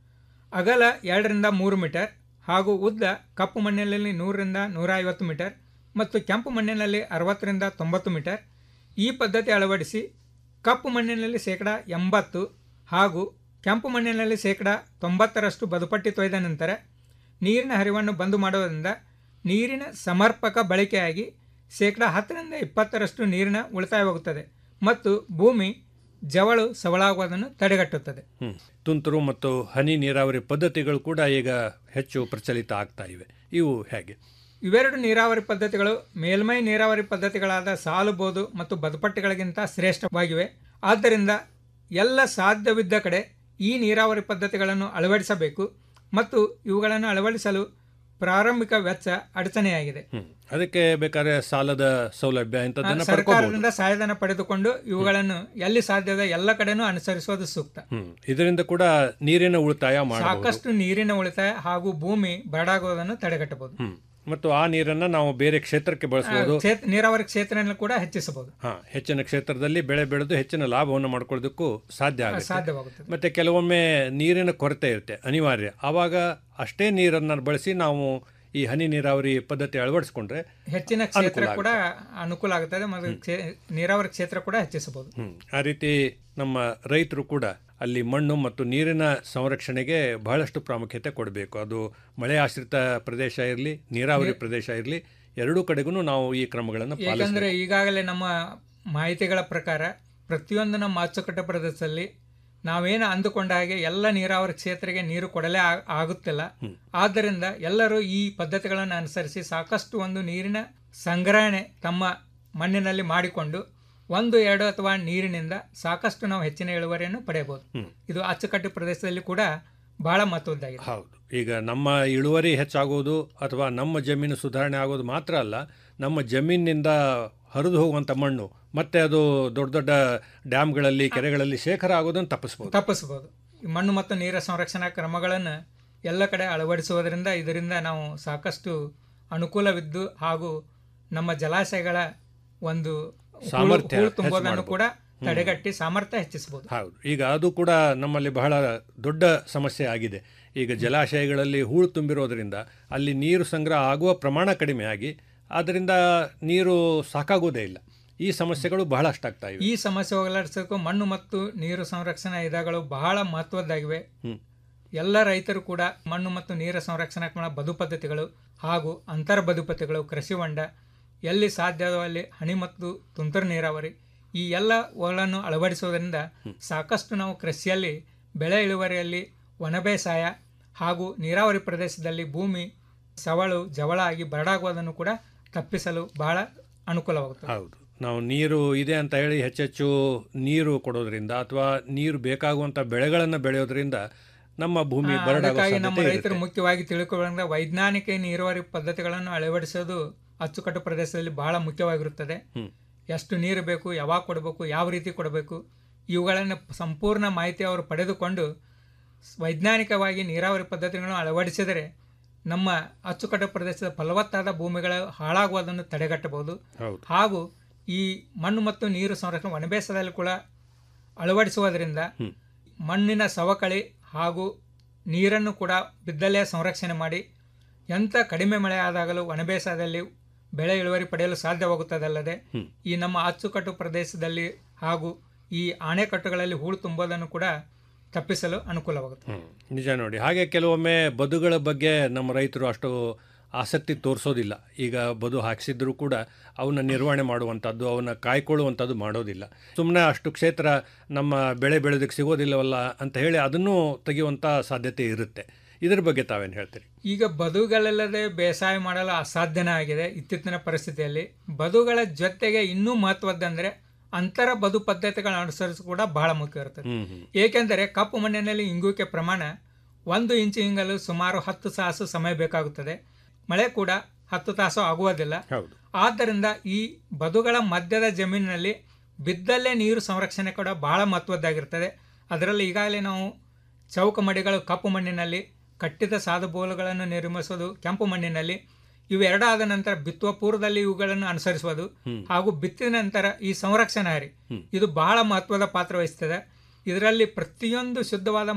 ಅಗಲ ಎರಡರಿಂದ ಮೂರು ಮೀಟರ್ ಹಾಗೂ ಉದ್ದ ಕಪ್ಪು ಮಣ್ಣಿನಲ್ಲಿ ನೂರರಿಂದ ನೂರ ಐವತ್ತು ಮೀಟರ್ ಮತ್ತು ಕೆಂಪು ಮಣ್ಣಿನಲ್ಲಿ ಅರವತ್ತರಿಂದ ತೊಂಬತ್ತು ಮೀಟರ್ ಈ ಪದ್ಧತಿ ಅಳವಡಿಸಿ ಕಪ್ಪು ಮಣ್ಣಿನಲ್ಲಿ ಶೇಕಡ ಎಂಬತ್ತು ಹಾಗೂ ಕೆಂಪು ಮಣ್ಣಿನಲ್ಲಿ ಶೇಕಡ ತೊಂಬತ್ತರಷ್ಟು ಬದುಪಟ್ಟಿ ತೊಯ್ದ ನಂತರ ನೀರಿನ ಹರಿವನ್ನು ಬಂದು ಮಾಡುವುದರಿಂದ ನೀರಿನ ಸಮರ್ಪಕ ಬಳಕೆಯಾಗಿ ಶೇಕಡ ಹತ್ತರಿಂದ ಇಪ್ಪತ್ತರಷ್ಟು ನೀರಿನ ಉಳಿತಾಯವಾಗುತ್ತದೆ ಮತ್ತು ಭೂಮಿ ಜವಳು ಸವಳಾಗುವುದನ್ನು ತಡೆಗಟ್ಟುತ್ತದೆ ಹ್ಮ್. ತುಂತುರು ಮತ್ತು ಹನಿ ನೀರಾವರಿ ಪದ್ಧತಿಗಳು ಕೂಡ ಈಗ ಹೆಚ್ಚು ಪ್ರಚಲಿತ ಆಗ್ತಾ ಇವೆ ಇವು ಹೇಗೆ ಇವೆರಡು ನೀರಾವರಿ ಪದ್ಧತಿಗಳು ಮೇಲ್ಮೈ ನೀರಾವರಿ ಪದ್ಧತಿಗಳಾದ ಸಾಲುಬೋದು ಮತ್ತು ಬದುಪಟ್ಟಿಗಳಿಗಿಂತ ಶ್ರೇಷ್ಠವಾಗಿವೆ ಆದ್ದರಿಂದ ಎಲ್ಲ ಸಾಧ್ಯವಿದ್ದ ಕಡೆ ಈ ನೀರಾವರಿ ಪದ್ಧತಿಗಳನ್ನು ಅಳವಡಿಸಬೇಕು ಮತ್ತು ಇವುಗಳನ್ನು ಅಳವಡಿಸಲು ಪ್ರಾರಂಭಿಕ ವೆಚ್ಚ ಅಡಚಣೆಯಾಗಿದೆ ಹ್ಮ್. ಅದಕ್ಕೆ ಬೇಕಾದ್ರೆ ಸಾಲದ ಸೌಲಭ್ಯ ಇಂಥದ್ದನ್ನ ಪಡ್ಕೋಬಹುದು ಸರ್ಕಾರದಿಂದ ಸಹಾಯಧನ ಪಡೆದುಕೊಂಡು ಇವುಗಳನ್ನು ಎಲ್ಲಿ ಸಾಧ್ಯದ ಎಲ್ಲ ಕಡೆನೂ ಅನುಸರಿಸುವುದು ಸೂಕ್ತ ಹ್ಮ್ ಇದರಿಂದ ಕೂಡ ನೀರಿನ ಉಳಿತಾಯ ಮಾಡಬಹುದು ಸಾಕಷ್ಟು ನೀರಿನ ಉಳಿತಾಯ ಹಾಗೂ ಭೂಮಿ ಬರಡಾಗುವುದನ್ನು ತಡೆಗಟ್ಟಬಹುದು ಹ್ಮ್ ಮತ್ತು ಆ ನೀರನ್ನ ನಾವು ಬೇರೆ ಕ್ಷೇತ್ರಕ್ಕೆ ಬಳಸಬಹುದು ಆ, ಕ್ಷೇತ್ರ- ನೀರಾವರಿ ಕ್ಷೇತ್ರವನ್ನು ಕೂಡ ಹೆಚ್ಚಿಸಬಹುದು ಹಾ ಹೆಚ್ಚಿನ ಕ್ಷೇತ್ರದಲ್ಲಿ ಬೆಳೆ ಬೆಳೆದು ಹೆಚ್ಚಿನ ಲಾಭವನ್ನು ಮಾಡ್ಕೊಳ್ಳೋದಕ್ಕೂ ಸಾಧ್ಯ ಆಗುತ್ತೆ ಸಾಧ್ಯವಾಗುತ್ತದೆ ಮತ್ತೆ ಕೆಲವೊಮ್ಮೆ ನೀರಿನ ಕೊರತೆ ಇರುತ್ತೆ ಅನಿವಾರ್ಯ ಆವಾಗ ಅಷ್ಟೇ ನೀರನ್ನು ಬಳಸಿ ನಾವು ಈ ಹನಿ ನೀರಾವರಿ ಪದ್ಧತಿ ಅಳವಡಿಸ್ಕೊಂಡ್ರೆ ಹೆಚ್ಚಿನ ಕ್ಷೇತ್ರ ಅನುಕೂಲ ಕೂಡ ಅನುಕೂಲ ಆಗುತ್ತದೆ ಮತ್ತು ಕ್ಷೇ- ನೀರಾವರಿ ಕ್ಷೇತ್ರ ಕೂಡ ಹೆಚ್ಚಿಸಬಹುದು ಹ್ಮ್. ಆ ರೀತಿ ನಮ್ಮ ರೈತರು ಕೂಡ ಅಲ್ಲಿ ಮಣ್ಣು ಮತ್ತು ನೀರಿನ ಸಂರಕ್ಷಣೆಗೆ ಬಹಳಷ್ಟು ಪ್ರಾಮುಖ್ಯತೆ ಕೊಡಬೇಕು ಅದು ಮಳೆ ಆಶ್ರಿತ ಪ್ರದೇಶ ಇರಲಿ ನೀರಾವರಿ ಪ್ರದೇಶ ಇರಲಿ ಎರಡೂ ಕಡೆಗೂ ನಾವು ಈ ಕ್ರಮಗಳನ್ನು ಏಕೆಂದ್ರೆ ಪಾಲಿಸಬೇಕು ಈಗಾಗಲೇ ನಮ್ಮ ಮಾಹಿತಿಗಳ ಪ್ರಕಾರ ಪ್ರತಿಯೊಂದು ನಮ್ಮ ಅಚ್ಚುಕಟ್ಟ ಪ್ರದೇಶದಲ್ಲಿ ನಾವೇನು ಅಂದುಕೊಂಡ ಹಾಗೆ ಎಲ್ಲ ನೀರಾವರಿ ಕ್ಷೇತ್ರಕ್ಕೆ ನೀರು ಕೊಡಲೇ ಆ- ಆಗುತ್ತಿಲ್ಲ ಆದ್ದರಿಂದ ಎಲ್ಲರೂ ಈ ಪದ್ಧತಿಗಳನ್ನು ಅನುಸರಿಸಿ ಸಾಕಷ್ಟು ಒಂದು ನೀರಿನ ಸಂಗ್ರಹಣೆ ತಮ್ಮ ಮಣ್ಣಿನಲ್ಲಿ ಮಾಡಿಕೊಂಡು ಒಂದು ಎರಡು ಅಥವಾ ನೀರಿನಿಂದ ಸಾಕಷ್ಟು ನಾವು ಹೆಚ್ಚಿನ ಇಳುವರಿಯನ್ನು ಪಡೆಯಬಹುದು ಹ್ಮ್. ಇದು ಅಚ್ಚುಕಟ್ಟು ಪ್ರದೇಶದಲ್ಲಿ ಕೂಡ ಬಹಳ ಮಹತ್ವದ್ದಾಗಿದೆ ಹೌದು ಈಗ ನಮ್ಮ ಇಳುವರಿ ಹೆಚ್ಚಾಗೋದು ಅಥವಾ ನಮ್ಮ ಜಮೀನು ಸುಧಾರಣೆ ಆಗೋದು ಮಾತ್ರ ಅಲ್ಲ ನಮ್ಮ ಜಮೀನಿನಿಂದ ಹರಿದು ಹೋಗುವಂಥ ಮಣ್ಣು ಮತ್ತೆ ಅದು ದೊಡ್ಡ ದೊಡ್ಡ ಡ್ಯಾಮ್ಗಳಲ್ಲಿ ಕೆರೆಗಳಲ್ಲಿ ಶೇಖರ ಆಗೋದನ್ನು ತಪ್ಪಿಸ್ಬೋದು ತಪ್ಪಿಸಬಹುದು ಈ ಮಣ್ಣು ಮತ್ತು ನೀರ ಸಂರಕ್ಷಣಾ ಕ್ರಮಗಳನ್ನು ಎಲ್ಲ ಕಡೆ ಅಳವಡಿಸುವುದರಿಂದ ಇದರಿಂದ ನಾವು ಸಾಕಷ್ಟು ಅನುಕೂಲವಿದ್ದು ಹಾಗೂ ನಮ್ಮ ಜಲಾಶಯಗಳ ಒಂದು ಹೂಳು- ಸಾಮರ್ಥ್ಯ ಹೂಳು ಹೆಚ್ಚು ತುಂಬೋದನ್ನು ಮಾಡ್ಬೋದು. ಕೂಡ ಹ್ಮ್. ತಡೆಗಟ್ಟಿ ಸಾಮರ್ಥ್ಯ ಹೆಚ್ಚಿಸಬಹುದು ಹೌದು ಈಗ ಅದು ಕೂಡ ನಮ್ಮಲ್ಲಿ ಬಹಳ ದೊಡ್ಡ ಸಮಸ್ಯೆ ಆಗಿದೆ ಈಗ ಜಲಾಶಯಗಳಲ್ಲಿ ಹೂಳು ತುಂಬಿರೋದ್ರಿಂದ ಅಲ್ಲಿ ನೀರು ಸಂಗ್ರಹ ಆಗುವ ಪ್ರಮಾಣ ಕಡಿಮೆ ಆಗಿ ಅದರಿಂದ ನೀರು ಸಾಕಾಗೋದೇ ಇಲ್ಲ ಈ ಸಮಸ್ಯೆಗಳು ಬಹಳಷ್ಟಾಗ್ತಾ ಇವೆ ಈ ಸಮಸ್ಯೆ ಹೋಗಲಾಡಿಸೋಕ್ಕೂ ಮಣ್ಣು ಮತ್ತು ನೀರು ಸಂರಕ್ಷಣಾ ವಿಧಗಳು ಬಹಳ ಮಹತ್ವದ್ದಾಗಿವೆ ಹ್ಮ್. ಎಲ್ಲ ರೈತರು ಕೂಡ ಮಣ್ಣು ಮತ್ತು ನೀರು ಸಂರಕ್ಷಣಾ ಕ್ರಮ ಬದು ಪದ್ಧತಿಗಳು ಹಾಗೂ ಅಂತರ ಬದು ಪದ್ಧತಿಗಳು ಕೃಷಿ ಹೊಂಡ ಎಲ್ಲಿ ಸಾಧ್ಯವೋ ಅಲ್ಲಿ ಹನಿ ಮತ್ತು ತುಂತುರು ನೀರಾವರಿ ಈ ಎಲ್ಲ ಗಳನ್ನು ಅಳವಡಿಸುವುದರಿಂದ ಸಾಕಷ್ಟು ನಾವು ಕೃಷಿಯಲ್ಲಿ ಬೆಳೆ ಇಳುವರಿಯಲ್ಲಿ ಒಣ ಬೇಸಾಯ ಹಾಗೂ ನೀರಾವರಿ ಪ್ರದೇಶದಲ್ಲಿ ಭೂಮಿ ಸವಳು ಜವಳ ಆಗಿ ಬರಡಾಗುವುದನ್ನು ಕೂಡ ತಪ್ಪಿಸಲು ಬಹಳ ಅನುಕೂಲವಾಗುತ್ತದೆ ಹೌದು ನಾವು ನೀರು ಇದೆ ಅಂತ ಹೇಳಿ ಹೆಚ್ಚೆಚ್ಚು ನೀರು ಕೊಡೋದ್ರಿಂದ ಅಥವಾ ನೀರು ಬೇಕಾಗುವಂಥ ಬೆಳೆಗಳನ್ನು ಬೆಳೆಯೋದ್ರಿಂದ ನಮ್ಮ ಭೂಮಿ ಆ, ಬರಡಾಗೋ ಅದಕ್ಕಾಗಿ ನಮ್ಮ ಸಾಧ್ಯತೆ ರೈತರು ಇರುತ್ತೆ. ಮುಖ್ಯವಾಗಿ ತಿಳ್ಕೊಳ್ಳೋದ್ರಿಂದ ವೈಜ್ಞಾನಿಕ ನೀರಾವರಿ ಪದ್ಧತಿಗಳನ್ನು ಅಳವಡಿಸೋದು ಅಚ್ಚುಕಟ್ಟು ಪ್ರದೇಶದಲ್ಲಿ ಬಹಳ ಮುಖ್ಯವಾಗಿರುತ್ತದೆ ಹ್ಮ್. ಎಷ್ಟು ನೀರು ಬೇಕು ಯಾವಾಗ ಕೊಡಬೇಕು ಯಾವ ರೀತಿ ಕೊಡಬೇಕು ಇವುಗಳನ್ನು ಸಂಪೂರ್ಣ ಮಾಹಿತಿ ಅವರು ಪಡೆದುಕೊಂಡು ವೈಜ್ಞಾನಿಕವಾಗಿ ನೀರಾವರಿ ಪದ್ಧತಿಗಳನ್ನು ಅಳವಡಿಸಿದರೆ ನಮ್ಮ ಅಚ್ಚುಕಟ್ಟು ಪ್ರದೇಶದ ಫಲವತ್ತಾದ ಭೂಮಿಗಳು ಹಾಳಾಗುವುದನ್ನು ತಡೆಗಟ್ಟಬಹುದು ಹೌದು ಹಾಗೂ ಈ ಮಣ್ಣು ಮತ್ತು ನೀರು ಸಂರಕ್ಷಣೆ ವನಬೇಸದಲ್ಲಿ ಕೂಡ ಅಳವಡಿಸುವುದರಿಂದ ಹ್ಮ್. ಮಣ್ಣಿನ ಸವಕಳಿ ಹಾಗೂ ನೀರನ್ನು ಕೂಡ ಬಿದ್ದಲ್ಲೇ ಸಂರಕ್ಷಣೆ ಮಾಡಿ ಎಂಥ ಕಡಿಮೆ ಮಳೆ ಆದಾಗಲೂ ಒಣಬೇಸಾಯದಲ್ಲಿ ಬೆಳೆ ಇಳುವರಿ ಪಡೆಯಲು ಸಾಧ್ಯವಾಗುತ್ತದಲ್ಲದೆ ಹ್ಮ್. ಈ ನಮ್ಮ ಅಚ್ಚುಕಟ್ಟು ಪ್ರದೇಶದಲ್ಲಿ ಹಾಗೂ ಈ ಅಣೆಕಟ್ಟುಗಳಲ್ಲಿ ಹೂಳು ತುಂಬೋದನ್ನು ಕೂಡ ತಪ್ಪಿಸಲು ಅನುಕೂಲವಾಗುತ್ತದೆ ಹ್ಮ್. ನಿಜ ನೋಡಿ ಹಾಗೆ ಕೆಲವೊಮ್ಮೆ ಬದುಗಳ ಬಗ್ಗೆ ನಮ್ಮ ರೈತರು ಅಷ್ಟು ಆಸಕ್ತಿ ತೋರಿಸೋದಿಲ್ಲ ಈಗ ಬದು ಹಾಕಿಸಿದ್ರು ಕೂಡ ಅವನ್ನ ನಿರ್ವಹಣೆ ಮಾಡುವಂಥದ್ದು ಅವನ್ನ ಕಾಯ್ಕೊಳ್ಳುವಂಥದ್ದು ಮಾಡೋದಿಲ್ಲ ಸುಮ್ಮನೆ ಅಷ್ಟು ಕ್ಷೇತ್ರ ನಮ್ಮ ಬೆಳೆ ಬೆಳೆದಕ್ಕೆ ಸಿಗೋದಿಲ್ಲವಲ್ಲ ಅಂತ ಹೇಳಿ ಅದನ್ನು ತೆಗೆಯುವಂಥ ಸಾಧ್ಯತೆ ಇರುತ್ತೆ ಇದ್ರ ಬಗ್ಗೆ ತಾವೇನು ಹೇಳ್ತೀರಿ ಈಗ ಬದುಗಳಿಲ್ಲದೆ ಬೇಸಾಯ ಮಾಡಲು ಅಸಾಧ್ಯನೇ ಆಗಿದೆ ಇತ್ತೀಚಿನ ಪರಿಸ್ಥಿತಿಯಲ್ಲಿ ಬದುಗಳ ಜೊತೆಗೆ ಇನ್ನೂ ಮಹತ್ವದ್ದಂದ್ರೆ ಅಂತರ ಬದು ಪದ್ಧತಿಗಳನ್ನು ಅನುಸರಿಸ ಕೂಡ ಬಹಳ ಮುಖ್ಯ ಇರುತ್ತದೆ ಹ್ಮ್ ಹ್ಮ್ ಏಕೆಂದರೆ ಕಪ್ಪು ಮಣ್ಣಿನಲ್ಲಿ ಇಂಗುವಿಕೆ ಪ್ರಮಾಣ ಒಂದು ಇಂಚು ಇಂಗಲು ಸುಮಾರು ಹತ್ತು ತಾಸು ಸಮಯ ಬೇಕಾಗುತ್ತದೆ ಮಳೆ ಕೂಡ ಹತ್ತು ತಾಸು ಆಗುವುದಿಲ್ಲ ಹೌದು ಆದ್ದರಿಂದ ಈ ಬದುಗಳ ಮಧ್ಯದ ಜಮೀನಿನಲ್ಲಿ ಬಿದ್ದಲ್ಲೇ ನೀರು ಸಂರಕ್ಷಣೆ ಕೂಡ ಬಹಳ ಮಹತ್ವದ್ದಾಗಿರ್ತದೆ ಅದರಲ್ಲಿ ಈಗಾಗಲೇ ನಾವು ಚೌಕ ಮಡಿಗಳು ಕಪ್ಪು ಮಣ್ಣಿನಲ್ಲಿ ಕಟ್ಟಿದ ಸಾದುಬೋಲುಗಳನ್ನು ನಿರ್ಮಿಸೋದು ಕೆಂಪು ಮಣ್ಣಿನಲ್ಲಿ ಇವೆರಡಾದ ನಂತರ ಬಿತ್ತುವ ಪೂರ್ವದಲ್ಲಿ ಇವುಗಳನ್ನು ಅನುಸರಿಸುವುದು ಹ್ಮ್. ಹಾಗೂ ಬಿತ್ತಿದ ನಂತರ ಈ ಸಂರಕ್ಷಣಾ ಹರಿ ಹ್ಮ್. ಇದು ಬಹಳ ಮಹತ್ವದ ಪಾತ್ರ ವಹಿಸ್ತದೆ ಇದರಲ್ಲಿ ಪ್ರತಿಯೊಂದು ಶುದ್ಧವಾದ ಮಳೆ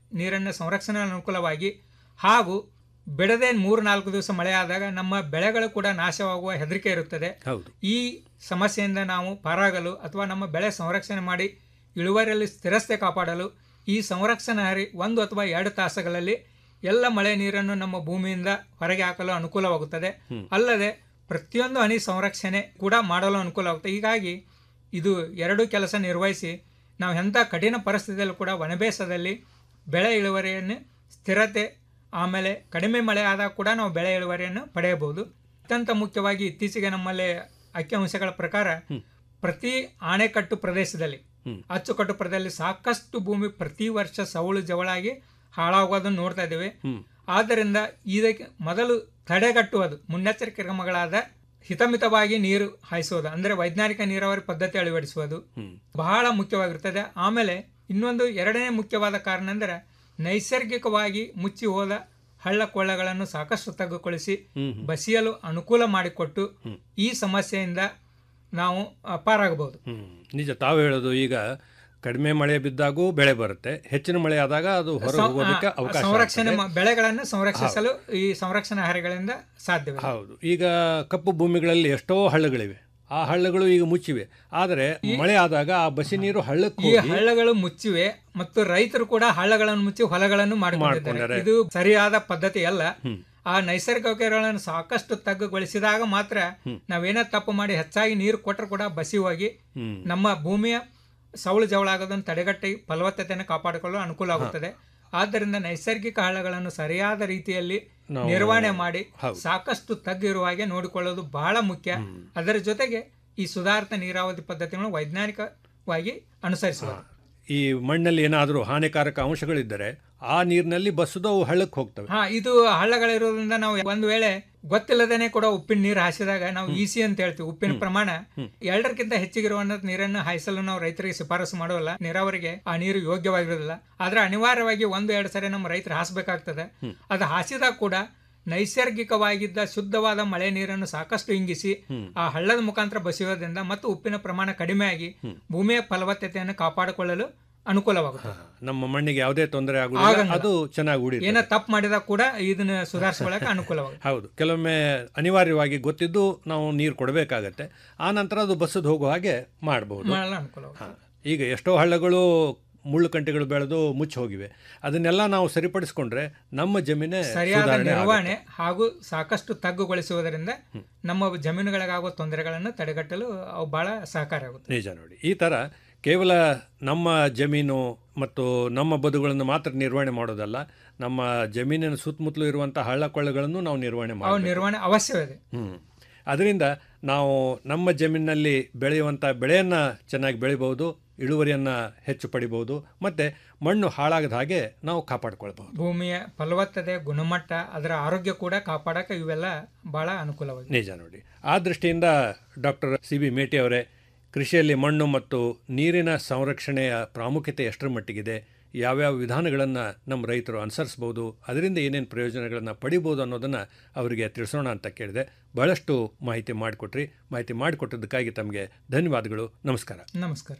ನೀರನ್ನು ಸಂರಕ್ಷಣೆ ಅನುಕೂಲವಾಗಿ ಹಾಗೂ ಬೆಳೆದೇ ಮೂರು ನಾಲ್ಕು ದಿವಸ ಮಳೆ ಆದಾಗ ನಮ್ಮ ಬೆಳೆಗಳು ಕೂಡ ನಾಶವಾಗುವ ಹೆದರಿಕೆ ಇರುತ್ತದೆ ಹೌದು ಈ ಸಮಸ್ಯೆಯಿಂದ ನಾವು ಪಾರಾಗಲು ಅಥವಾ ನಮ್ಮ ಬೆಳೆ ಸಂರಕ್ಷಣೆ ಮಾಡಿ ಇಳುವರಿಯಲ್ಲಿ ಸ್ಥಿರತೆ ಕಾಪಾಡಲು ಈ ಸಂರಕ್ಷಣಾ ಹರಿ ಒಂದು ಅಥವಾ ಎರಡು ತಾಸುಗಳಲ್ಲಿ ಎಲ್ಲ ಮಳೆ ನೀರನ್ನು ನಮ್ಮ ಭೂಮಿಯಿಂದ ಹೊರಗೆ ಹಾಕಲು ಅನುಕೂಲವಾಗುತ್ತದೆ ಹ್ಮ್. ಅಲ್ಲದೆ ಪ್ರತಿಯೊಂದು ಹನಿ ಸಂರಕ್ಷಣೆ ಕೂಡ ಮಾಡಲು ಅನುಕೂಲವಾಗುತ್ತೆ ಹೀಗಾಗಿ ಇದು ಎರಡು ಕೆಲಸ ನಿರ್ವಹಿಸಿ ನಾವು ಎಂಥ ಕಠಿಣ ಪರಿಸ್ಥಿತಿಯಲ್ಲೂ ಕೂಡ ವನಬೇಸದಲ್ಲಿ ಬೆಳೆ ಇಳುವರಿಯನ್ನು ಸ್ಥಿರತೆ ಆಮೇಲೆ ಕಡಿಮೆ ಮಳೆ ಆದಾಗ ಕೂಡ ನಾವು ಬೆಳೆ ಇಳುವರಿಯನ್ನು ಪಡೆಯಬಹುದು ಅತ್ಯಂತ ಮುಖ್ಯವಾಗಿ ಇತ್ತೀಚೆಗೆ ನಮ್ಮಲ್ಲಿ ಅಂಕಿಅಂಶಗಳ ಪ್ರಕಾರ ಪ್ರತಿ ಆಣೆಕಟ್ಟು ಪ್ರದೇಶದಲ್ಲಿ ಹ್ಮ್. ಅಚ್ಚುಕಟ್ಟು ಪ್ರದೇಶದಲ್ಲಿ ಸಾಕಷ್ಟು ಭೂಮಿ ಪ್ರತಿ ವರ್ಷ ಸವಳು ಜವಳಾಗಿ ಹಾಳಾಗೋದನ್ನು ನೋಡ್ತಾ ಇದ್ದೇವೆ ಹ್ಮ್. ಆದ್ದರಿಂದ ಇದಕ್ಕೆ ಮೊದಲು ತಡೆಗಟ್ಟುವುದು ಮುನ್ನೆಚ್ಚರಿಕೆ ಕ್ರಮಗಳಾದ ಹಿತಮಿತವಾಗಿ ನೀರು ಹಾಯಿಸುವುದು ಅಂದರೆ ವೈಜ್ಞಾನಿಕ ನೀರಾವರಿ ಪದ್ಧತಿ ಅಳವಡಿಸುವುದು ಹ್ಮ್. ಬಹಳ ಮುಖ್ಯವಾಗಿರುತ್ತದೆ ಆಮೇಲೆ ಇನ್ನೊಂದು ಎರಡನೇ ಮುಖ್ಯವಾದ ಕಾರಣ ಅಂದರೆ ನೈಸರ್ಗಿಕವಾಗಿ ಮುಚ್ಚಿ ಹೋದ ಹಳ್ಳ ಕೊಳ್ಳಗಳನ್ನು ಸಾಕಷ್ಟು ತಗ್ಗುಗೊಳಿಸಿ ಹ್ಮ್ ಹ್ಮ್. ಬಸಿಯಲು ಅನುಕೂಲ ಮಾಡಿಕೊಟ್ಟು ಹ್ಮ್. ಈ ಸಮಸ್ಯೆಯಿಂದ ನಾವು ಆ, ಪಾರಾಗಬಹುದು ಹ್ಮ್. ನಿಜ ತಾವು ಹೇಳೋದು ಈಗ ಕಡಿಮೆ ಮಳೆ ಬಿದ್ದಾಗೂ ಬೆಳೆ ಬರುತ್ತೆ ಹೆಚ್ಚಿನ ಮಳೆ ಆದಾಗ ಅದು ಹೊರ ಸಂ- ಹೋಗೋದಕ್ಕೆ ಆ, ಅವಕಾಶ ಸಂರಕ್ಷಣೆ ಆಗ್ತದೆ. ಮಾ- ಬೆಳೆಗಳನ್ನು ಸಂರಕ್ಷಿಸಲು ಈ ಸಂರಕ್ಷಣಾ ಹಾರಿಗಳಿಂದ ಸಾಧ್ಯವಿದೆ ಹೌದು ಈಗ ಕಪ್ಪು ಭೂಮಿಗಳಲ್ಲಿ ಎಷ್ಟೋ ಹಳ್ಳಗಳಿವೆ ಆ ಹಳ್ಳಗಳು ಈಗ ಮುಚ್ಚಿವೆ ಆದರೆ ಮಳೆ ಆದಾಗ ಆ ಬಸಿ ನೀರು ಹಳ್ಳಕ್ಕೆ ಈ ಹೋಗಿ ಹಳ್ಳಗಳು ಮುಚ್ಚಿವೆ ಮತ್ತು ರೈತರು ಕೂಡ ಹಳ್ಳಗಳನ್ನು ಮುಚ್ಚಿ ಹೊಲಗಳನ್ನು ಮಾಡಿಕೊಂಡಿದ್ದಾರೆ ಮಾಡ್ಕೊಂಡಿದ್ದಾರೆ. ಇದು ಸರಿಯಾದ ಪದ್ಧತಿ ಅಲ್ಲ ಹ್ಮ್. ಆ ನೈಸರ್ಗಿಕಗಳನ್ನು ಸಾಕಷ್ಟು ತಗ್ಗುಗೊಳಿಸಿದಾಗ ಮಾತ್ರ ಹ್ಮ್. ನಾವೇನೇ ತಪ್ಪು ಮಾಡಿ ಹೆಚ್ಚಾಗಿ ನೀರು ಕೊಟ್ಟರು ಕೂಡ ಬಸಿ ಹೋಗಿ ಹ್ಮ್. ನಮ್ಮ ಭೂಮಿಯ ಸವಳು ಜವಳಾಗೋದನ್ನು ತಡೆಗಟ್ಟಿ ಫಲವತ್ತತೆಯನ್ನು ಕಾಪಾಡಿಕೊಳ್ಳಲು ಅನುಕೂಲ ಆಗುತ್ತದೆ ಆದ್ದರಿಂದ ನೈಸರ್ಗಿಕ ಹಳ್ಳಗಳನ್ನು ಸರಿಯಾದ ರೀತಿಯಲ್ಲಿ ನಾವು- ನಿರ್ವಹಣೆ ಮಾಡಿ ಹೌದು. ಸಾಕಷ್ಟು ತಗ್ಗು ಇರುವ ಹಾಗೆ ನೋಡಿಕೊಳ್ಳೋದು ಬಹಳ ಮುಖ್ಯ ಅದರ ಜೊತೆಗೆ ಈ ಸುಧಾರಿತ ನೀರಾವರಿ ಪದ್ಧತಿಗಳನ್ನು ವೈಜ್ಞಾನಿಕವಾಗಿ ಅನುಸರಿಸುವುದು ಈ ಮಣ್ಣಲ್ಲಿ ಏನಾದರೂ ಹಾನಿಕಾರಕ ಅಂಶಗಳಿದ್ದರೆ ಆ ನೀರಿನಲ್ಲಿ ಬಸ್ಸದು ಅವು ಹಳ್ಳಕ್ಕೆ ಹೋಗ್ತವೆ ಹಾ ಇದು ಹಳ್ಳಗಳಿರೋದ್ರಿಂದ ನಾವು ಒಂದ್ ವೇಳೆ ಗೊತ್ತಿಲ್ಲದೇನೆ ಕೂಡ ಉಪ್ಪಿನ ನೀರು ಹಾಸಿದಾಗ ನಾವು ಈಸಿ ಅಂತ ಹೇಳ್ತೀವಿ ಉಪ್ಪಿನ ಪ್ರಮಾಣ ಎರಡಕ್ಕಿಂತ ಹೆಚ್ಚಿಗಿರುವಂತ ನೀರನ್ನು ಹಾಯಿಸಲು ನಾವು ರೈತರಿಗೆ ಶಿಫಾರಸು ಮಾಡೋಲ್ಲ ನೀರಾವರಿಗೆ ಆ ನೀರು ಯೋಗ್ಯವಾಗಿರೋದಿಲ್ಲ ಆದ್ರೆ ಅನಿವಾರ್ಯವಾಗಿ ಒಂದು ಎರಡು ಸರಿ ನಮ್ಮ ರೈತರು ಹಾಸಬೇಕಾಗ್ತದೆ ಅದು ಹಾಸಿದಾಗ ಕೂಡ ನೈಸರ್ಗಿಕವಾಗಿದ್ದ ಶುದ್ಧವಾದ ಮಳೆ ನೀರನ್ನು ಸಾಕಷ್ಟು ಇಂಗಿಸಿ ಆ ಹಳ್ಳದ ಮುಖಾಂತರ ಬಸಿಯೋದ್ರಿಂದ ಮತ್ತು ಉಪ್ಪಿನ ಪ್ರಮಾಣ ಕಡಿಮೆಯಾಗಿ ಭೂಮಿಯ ಫಲವತ್ತತೆಯನ್ನು ಕಾಪಾಡಿಕೊಳ್ಳಲು ಅನುಕೂಲವಾಗುತ್ತೆ ನಮ್ಮ ಮಣ್ಣಿಗೆ ಯಾವುದೇ ತೊಂದರೆ ಆಗುವುದಿಲ್ಲ ಆಗಂಗಿಲ್ಲ. ಅದು ಚೆನ್ನಾಗಿ ಉಳಿ ಏನೋ ತಪ್ಪು ಮಾಡಿದಾಗ ಕೂಡ ಇದನ್ನ ಸುಧಾರಿಸ್ಕೊಳ್ಳಕ್ಕೆ ಅನುಕೂಲವಾಗುತ್ತೆ ಹೌದು ಕೆಲವೊಮ್ಮೆ ಅನಿವಾರ್ಯವಾಗಿ ಗೊತ್ತಿದ್ದು ನಾವು ನೀರು ಕೊಡಬೇಕಾಗತ್ತೆ ಆ ನಂತರ ಅದು ಬಸ್ಸದು ಹೋಗೋ ಹಾಗೆ ಮಾಡಬಹುದು ಮಾಡಲು ಅನುಕೂಲವಾಗುತ್ತೆ ಈಗ ಎಷ್ಟೋ ಹಳ್ಳಗಳು ಮುಳ್ಳು ಕಂಟಿಗಳು ಬೆಳೆದು ಮುಚ್ಚಿ ಹೋಗಿವೆ ಅದನ್ನೆಲ್ಲ ನಾವು ಸರಿಪಡಿಸ್ಕೊಂಡ್ರೆ ನಮ್ಮ ಜಮೀನೇ ಸರಿಯಾದ ಸುಧಾರಣೆ ನಿರ್ವಹಣೆ ಆಗುತ್ತೆ. ಹಾಗೂ ಸಾಕಷ್ಟು ತಗ್ಗುಗೊಳಿಸುವುದರಿಂದ ನಮ್ಮ ಜಮೀನುಗಳಿಗಾಗುವ ತೊಂದರೆಗಳನ್ನು ತಡೆಗಟ್ಟಲು ಅವು ಬಹಳ ಸಹಕಾರಿಯಾಗುತ್ತೆ ನಿಜ ನೋಡಿ ಈ ಥರ ಕೇವಲ ನಮ್ಮ ಜಮೀನು ಮತ್ತು ನಮ್ಮ ಬದುಗಳನ್ನು ಮಾತ್ರ ನಿರ್ವಹಣೆ ಮಾಡೋದಲ್ಲ ನಮ್ಮ ಜಮೀನಿನ ಸುತ್ತಮುತ್ತಲು ಇರುವಂಥ ಹಳ್ಳ ಕೊಳ್ಳಗಳನ್ನು ನಾವು ನಿರ್ವಹಣೆ ಅವು ಮಾಡಬೇಕು ನಿರ್ವಹಣೆ ಅವಶ್ಯವಿದೆ ಹ್ಮ್ ಅದರಿಂದ ನಾವು ನಮ್ಮ ಜಮೀನಿನಲ್ಲಿ ಬೆಳೆಯುವಂಥ ಬೆಳೆಯನ್ನು ಚೆನ್ನಾಗಿ ಬೆಳಿಬಹುದು ಇಳುವರಿಯನ್ನು ಹೆಚ್ಚು ಪಡಿಬಹುದು ಮತ್ತು ಮಣ್ಣು ಹಾಳಾಗದ ಹಾಗೆ ನಾವು ಕಾಪಾಡ್ಕೊಳ್ಬಹುದು ಭೂಮಿಯ ಫಲವತ್ತತೆ ಗುಣಮಟ್ಟ ಅದರ ಆರೋಗ್ಯ ಕೂಡ ಕಾಪಾಡಕ್ಕೆ ಇವೆಲ್ಲ ಬಹಳ ಅನುಕೂಲವಾಗಿದೆ ನಿಜ ನೋಡಿ ಆ ದೃಷ್ಟಿಯಿಂದ ಡಾಕ್ಟರ್ ಸಿ ಬಿ ಮೇಟಿ ಅವರೇ ಕೃಷಿಯಲ್ಲಿ ಮಣ್ಣು ಮತ್ತು ನೀರಿನ ಸಂರಕ್ಷಣೆಯ ಪ್ರಾಮುಖ್ಯತೆ ಎಷ್ಟರ ಮಟ್ಟಿಗಿದೆ ಯಾವ್ಯಾವ ವಿಧಾನಗಳನ್ನು ನಮ್ಮ ರೈತರು ಅನುಸರಿಸ್ಬೋದು ಅದರಿಂದ ಏನೇನು ಪ್ರಯೋಜನಗಳನ್ನು ಪಡಿಬೋದು ಅನ್ನೋದನ್ನು ಅವರಿಗೆ ತಿಳಿಸೋಣ ಅಂತ ಕೇಳಿದೆ ಬಹಳಷ್ಟು ಮಾಹಿತಿ ಮಾಡಿಕೊಟ್ರಿ ಮಾಹಿತಿ ಮಾಡಿಕೊಟ್ಟದಕ್ಕಾಗಿ ತಮಗೆ ಧನ್ಯವಾದಗಳು ನಮಸ್ಕಾರ ನಮಸ್ಕಾರ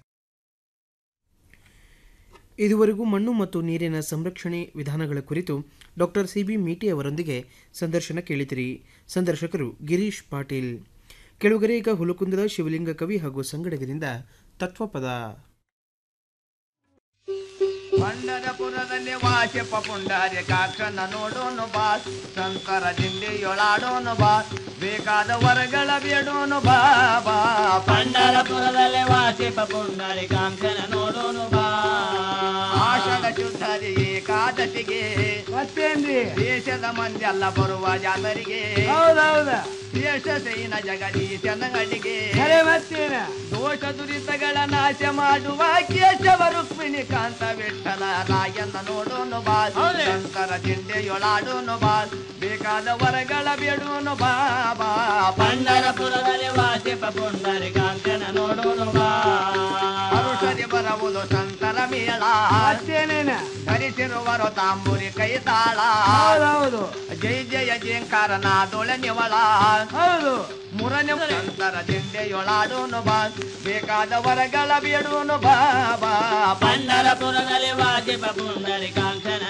ಇದುವರೆಗೂ ಮಣ್ಣು ಮತ್ತು ನೀರಿನ ಸಂರಕ್ಷಣೆ ವಿಧಾನಗಳ ಕುರಿತು ಡಾಕ್ಟರ್ ಸಿ ಬಿ ಮೀಟಿ ಅವರೊಂದಿಗೆ ಸಂದರ್ಶನ ಕೇಳಿದಿರಿ ಸಂದರ್ಶಕರು ಗಿರೀಶ್ ಪಾಟೀಲ್ ಕೆಳಗರೆ ಈಗ ಹುಲಕುಂದದ ಶಿವಲಿಂಗ ಕವಿ ಹಾಗೂ ಸಂಗಡಗರಿಂದ ತತ್ವಪದ ಪಂಡರಪುರದಲ್ಲಿ ವಾಚಪ ಪುಂಡಾರ್ಯ ಕಾಕನ ನೋಡೋನು ಬಾ ಸಂತರ ದಿಂಡಿಯೊಳಾಡೋನು ಬಾ ಬೇಕಾದ ವರಗಳ ಬೇಡೋನು ಬಾ ಬಾ ಪಂಡರಪುರದಲ್ಲಿ ವಾಚಪ ಪುಂಡಾರ್ಯ ಕಾಂಕನ ನೋಡೋನು ಬಾ ಆಷಾಢ ಶುದ್ಧರಿ ಏಕಾದಶಿಗೆ ಮತ್ತೇನ್ರಿ ದೇಶದ ಮಂದಿ ಎಲ್ಲ ಬರುವ ಜಾತರಿಗೆ ಹೌದೌದ ದೇಶ ಸೈನ ಜಗದೀಶನ ಅಡಿಗೆ ಮತ್ತೇನ ದೋಷ ದುರಿತಗಳ ನಾಶ ಮಾಡುವ ಕೇಶವ ರುಕ್ಮಿಣಿ ಕಾಂತ ವಿಠಲ ರಾಯನ ನೋಡೋನು ಬಾ ಶಂಕರ ದಿಂಡೆಯೊಳಾಡೋನು ಬಾ ಬೇಕಾದ ವರಗಳ ಬೇಡೋನು ಬಾ ಬಾ ಪಂಡರಪುರದಲ್ಲಿ ವಾಸಿಪ ಪುಂಡರಿ ಕಾಂತನ ನೋಡೋನು ಬಾ ಅರುಷರಿ ಬರವುದು ಸಂತರ ಮೇಳ ಅಷ್ಟೇನೇನ ಧರಿಸಿರುವರು ತಾಂಬೂರಿ ಕೈ ತಾಳ ಹೌದು ಜೈ ಜಯ ಜಯಂಕಾರ ನಾದೊಳ ನಿವಳ ಹೌದು ಮುರನೆ ಸಂತರ ದಿಂಡೆಯೊಳಾಡೋನು ಬಾ ಬೇಕಾದ ವರಗಳ ಬೇಡೋನು ಬಾ ಬಾ ಪಂಡರಪುರದಲ್ಲಿ ವಾಜಿಪ ಪುಂಡರಿ ಕಾಂಚನ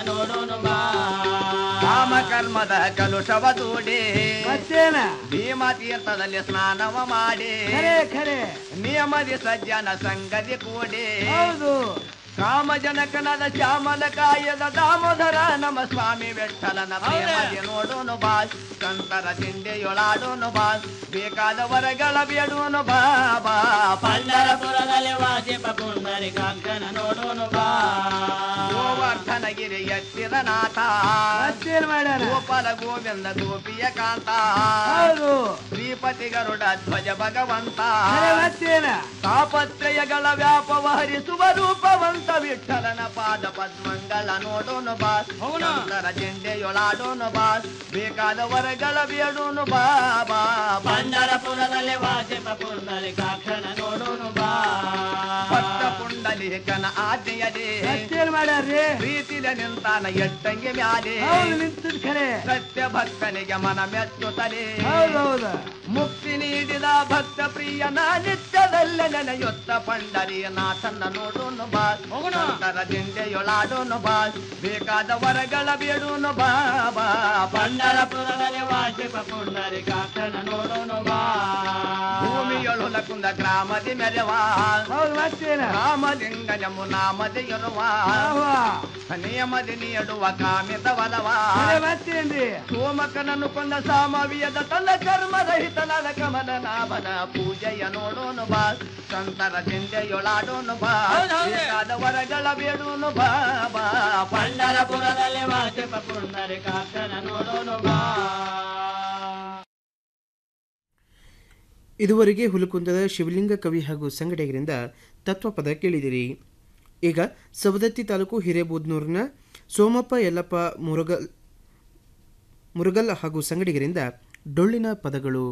ಕಾಮ ಕರ್ಮದ ಕಲುಷವ ದೂಡಿ ಮತ್ತೇನ ಭೀಮ ತೀರ್ಥದಲ್ಲಿ ಸ್ನಾನವ ಮಾಡಿ ಖರೆ ಖರೆ ನಿಯಮದಿ ಸಜ್ಜನ ಸಂಗತಿ ಕೂಡಿ ಹೌದು ಕಾಮ ಜನಕನದ ಶ್ಯಾಮಲ ಕಾಯದ ದಾಮೋದರ ನಮ್ಮ ಸ್ವಾಮಿ ವಿಠಲನ ಪ್ರೇಮದಿ ನೋಡೋನು ಬಾ ಸಂತರ ತಿಂಡಿಯೊಳಾಡೋನು ಬಾ ಬೇಕಾದ ವರಗಳ ಬೇಡೋನು ಬಾ ಬಾ ಪಂಡರಪುರದಲ್ಲಿ ವಾಸಿಪ ಪುಂಡರಿಕಾಕ್ಷನ ನೋಡೋನು ಬಾ ಗೋವರ್ಧನಗಿರಿ ಎತ್ತಿದ ನಾಥ ಮತ್ತೇನ್ ಮಾಡ್ಯಾರ ಗೋಪಾಲ ಗೋವಿಂದ ಗೋಪಿಯ ಕಾಂತ ಹೌದು ಶ್ರೀಪತಿ ಗರುಡ ಧ್ವಜ ಭಗವಂತ ಖರೆ ಮತ್ತೇನ ತಾಪತ್ರಯಗಳ ವ್ಯಾಪವ ಹರಿಸುವ ರೂಪವಂತ ವಿಠಲನ ಪಾದ ಪದ್ಮಂಗಳ ನೋಡೋನು ಬಾ ಸಂತರ ಜೆಂಡೆಯೊಳಾಡೋನು ಬಾ ಬೇಕಾದ ವರಗಳ ಬೇಡೋನು ಬಾ ಬಾ ಪಂಡರಪುರದಲ್ಲಿ ವಾಸಿಪ ಪುಂಡರಿಕಾಕ್ಷನ ನೋಡೋನು ಬಾ ಭಕ್ತ ಪುಂಡಲಿಕನ ಆಜ್ಞೆಯದೆ ಮತ್ತೇನ್ ಮಾಡ್ಯಾರ್ರಿ ಪ್ರೀತಿಲೆ ನಿಂತಾನ ಎಟ್ಟಂಗೆ ಮ್ಯಾಲೆ ಹೌದು ನಿಂತದ್ ಖರೆ ಸತ್ಯ ಭಕ್ತನಿಗೆ ಮನ ಮೆಚ್ಚುತ್ತಲೆ ಹೌದೌದು ಮುಕ್ತಿ ನೀಡಿದ ಭಕ್ತ ಪ್ರಿಯನ ನಿತ್ಯದಲ್ಲೇ ನೆನೆಯುತ್ತ ಪಂಡರಿಯ ನಾಥನ್ನ ನೋಡೋನು ಬಾ ಸಂತರ ದಿಂಡೆಯೊಳಾಡೋನು ಬಾ ಬೇಕಾದ ವರಗಳ ಬೇಡೋನು ಬಾ ಬಾ ಪಂಡರಪುರದಲ್ಲಿ ವಾಸಿಪ ಪುಂಡರಿಕಾಕ್ಷನ ನೋಡೋನು ಬಾ ಭೂಮಿಯೊಳು ಲಕುಂದ ಗ್ರಾಮದಿ ಮೆರೆವಾ ಹೌದು ಮತ್ತೇನ ರಾಮಲಿಂಗ ಜಮು ನಾಮದಿ ಇರುವ ನಿಯಮದಿ ನೀಡುವ ಕಾಮಿತ ವರವಾ ಖರೆ ಮತ್ತೇನ್ರಿ ಸೋಮಕನನ್ನು ಕೊಂದ ಸಾಮವಿಯದ ತನ್ನ ಕರ್ಮರಹಿತನಾದ ಕಮಲ ನಾಭನ ಪೂಜೆಯ ನೋಡೋನು ಬಾ ಸಂತರ ಚಿಂತೆಯೊಳಾಡೋನು ಬಾ ಬೇಕಾದ ವರಗಳ ಬೇಡೋನು ಬಾ ಬಾ ಪಂಡರಪುರದಲ್ಲಿ ವಾಸಿಪ ಪುಂಡರಿಕಾಕ್ಷನ ನೋಡೋನು ಬಾ ಇದುವರೆಗೆ ಹುಲಕುಂದದ ಶಿವಲಿಂಗ ಕವಿ ಹಾಗೂ ಸಂಗಡಿಗರಿಂದ ತತ್ವಪದ ಕೇಳಿದಿರಿ ಈಗ ಸವದತ್ತಿ ತಾಲೂಕು ಹಿರೇಬೂದ್ನೂರಿನ ಸೋಮಪ್ಪ ಯಲ್ಲಪ್ಪ ಮುರುಗಲ್ ಮುರುಗಲ್ ಹಾಗೂ ಸಂಗಡಿಗರಿಂದ ಡೊಳ್ಳಿನ ಪದಗಳು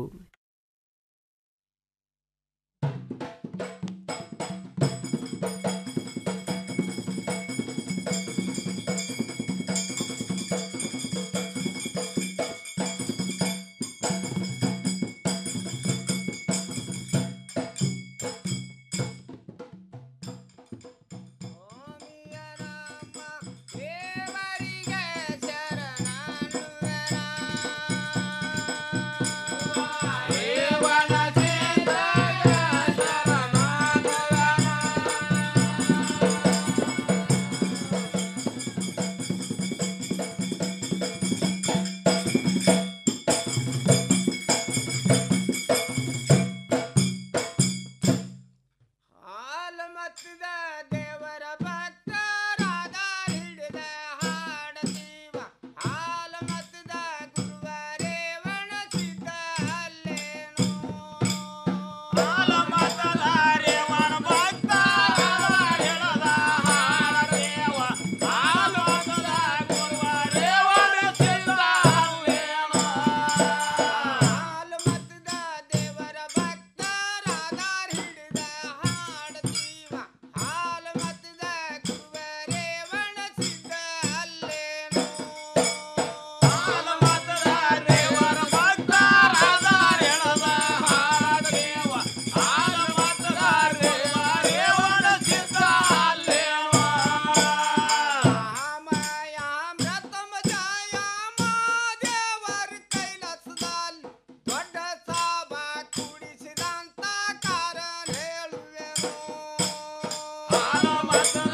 ಹಾಲ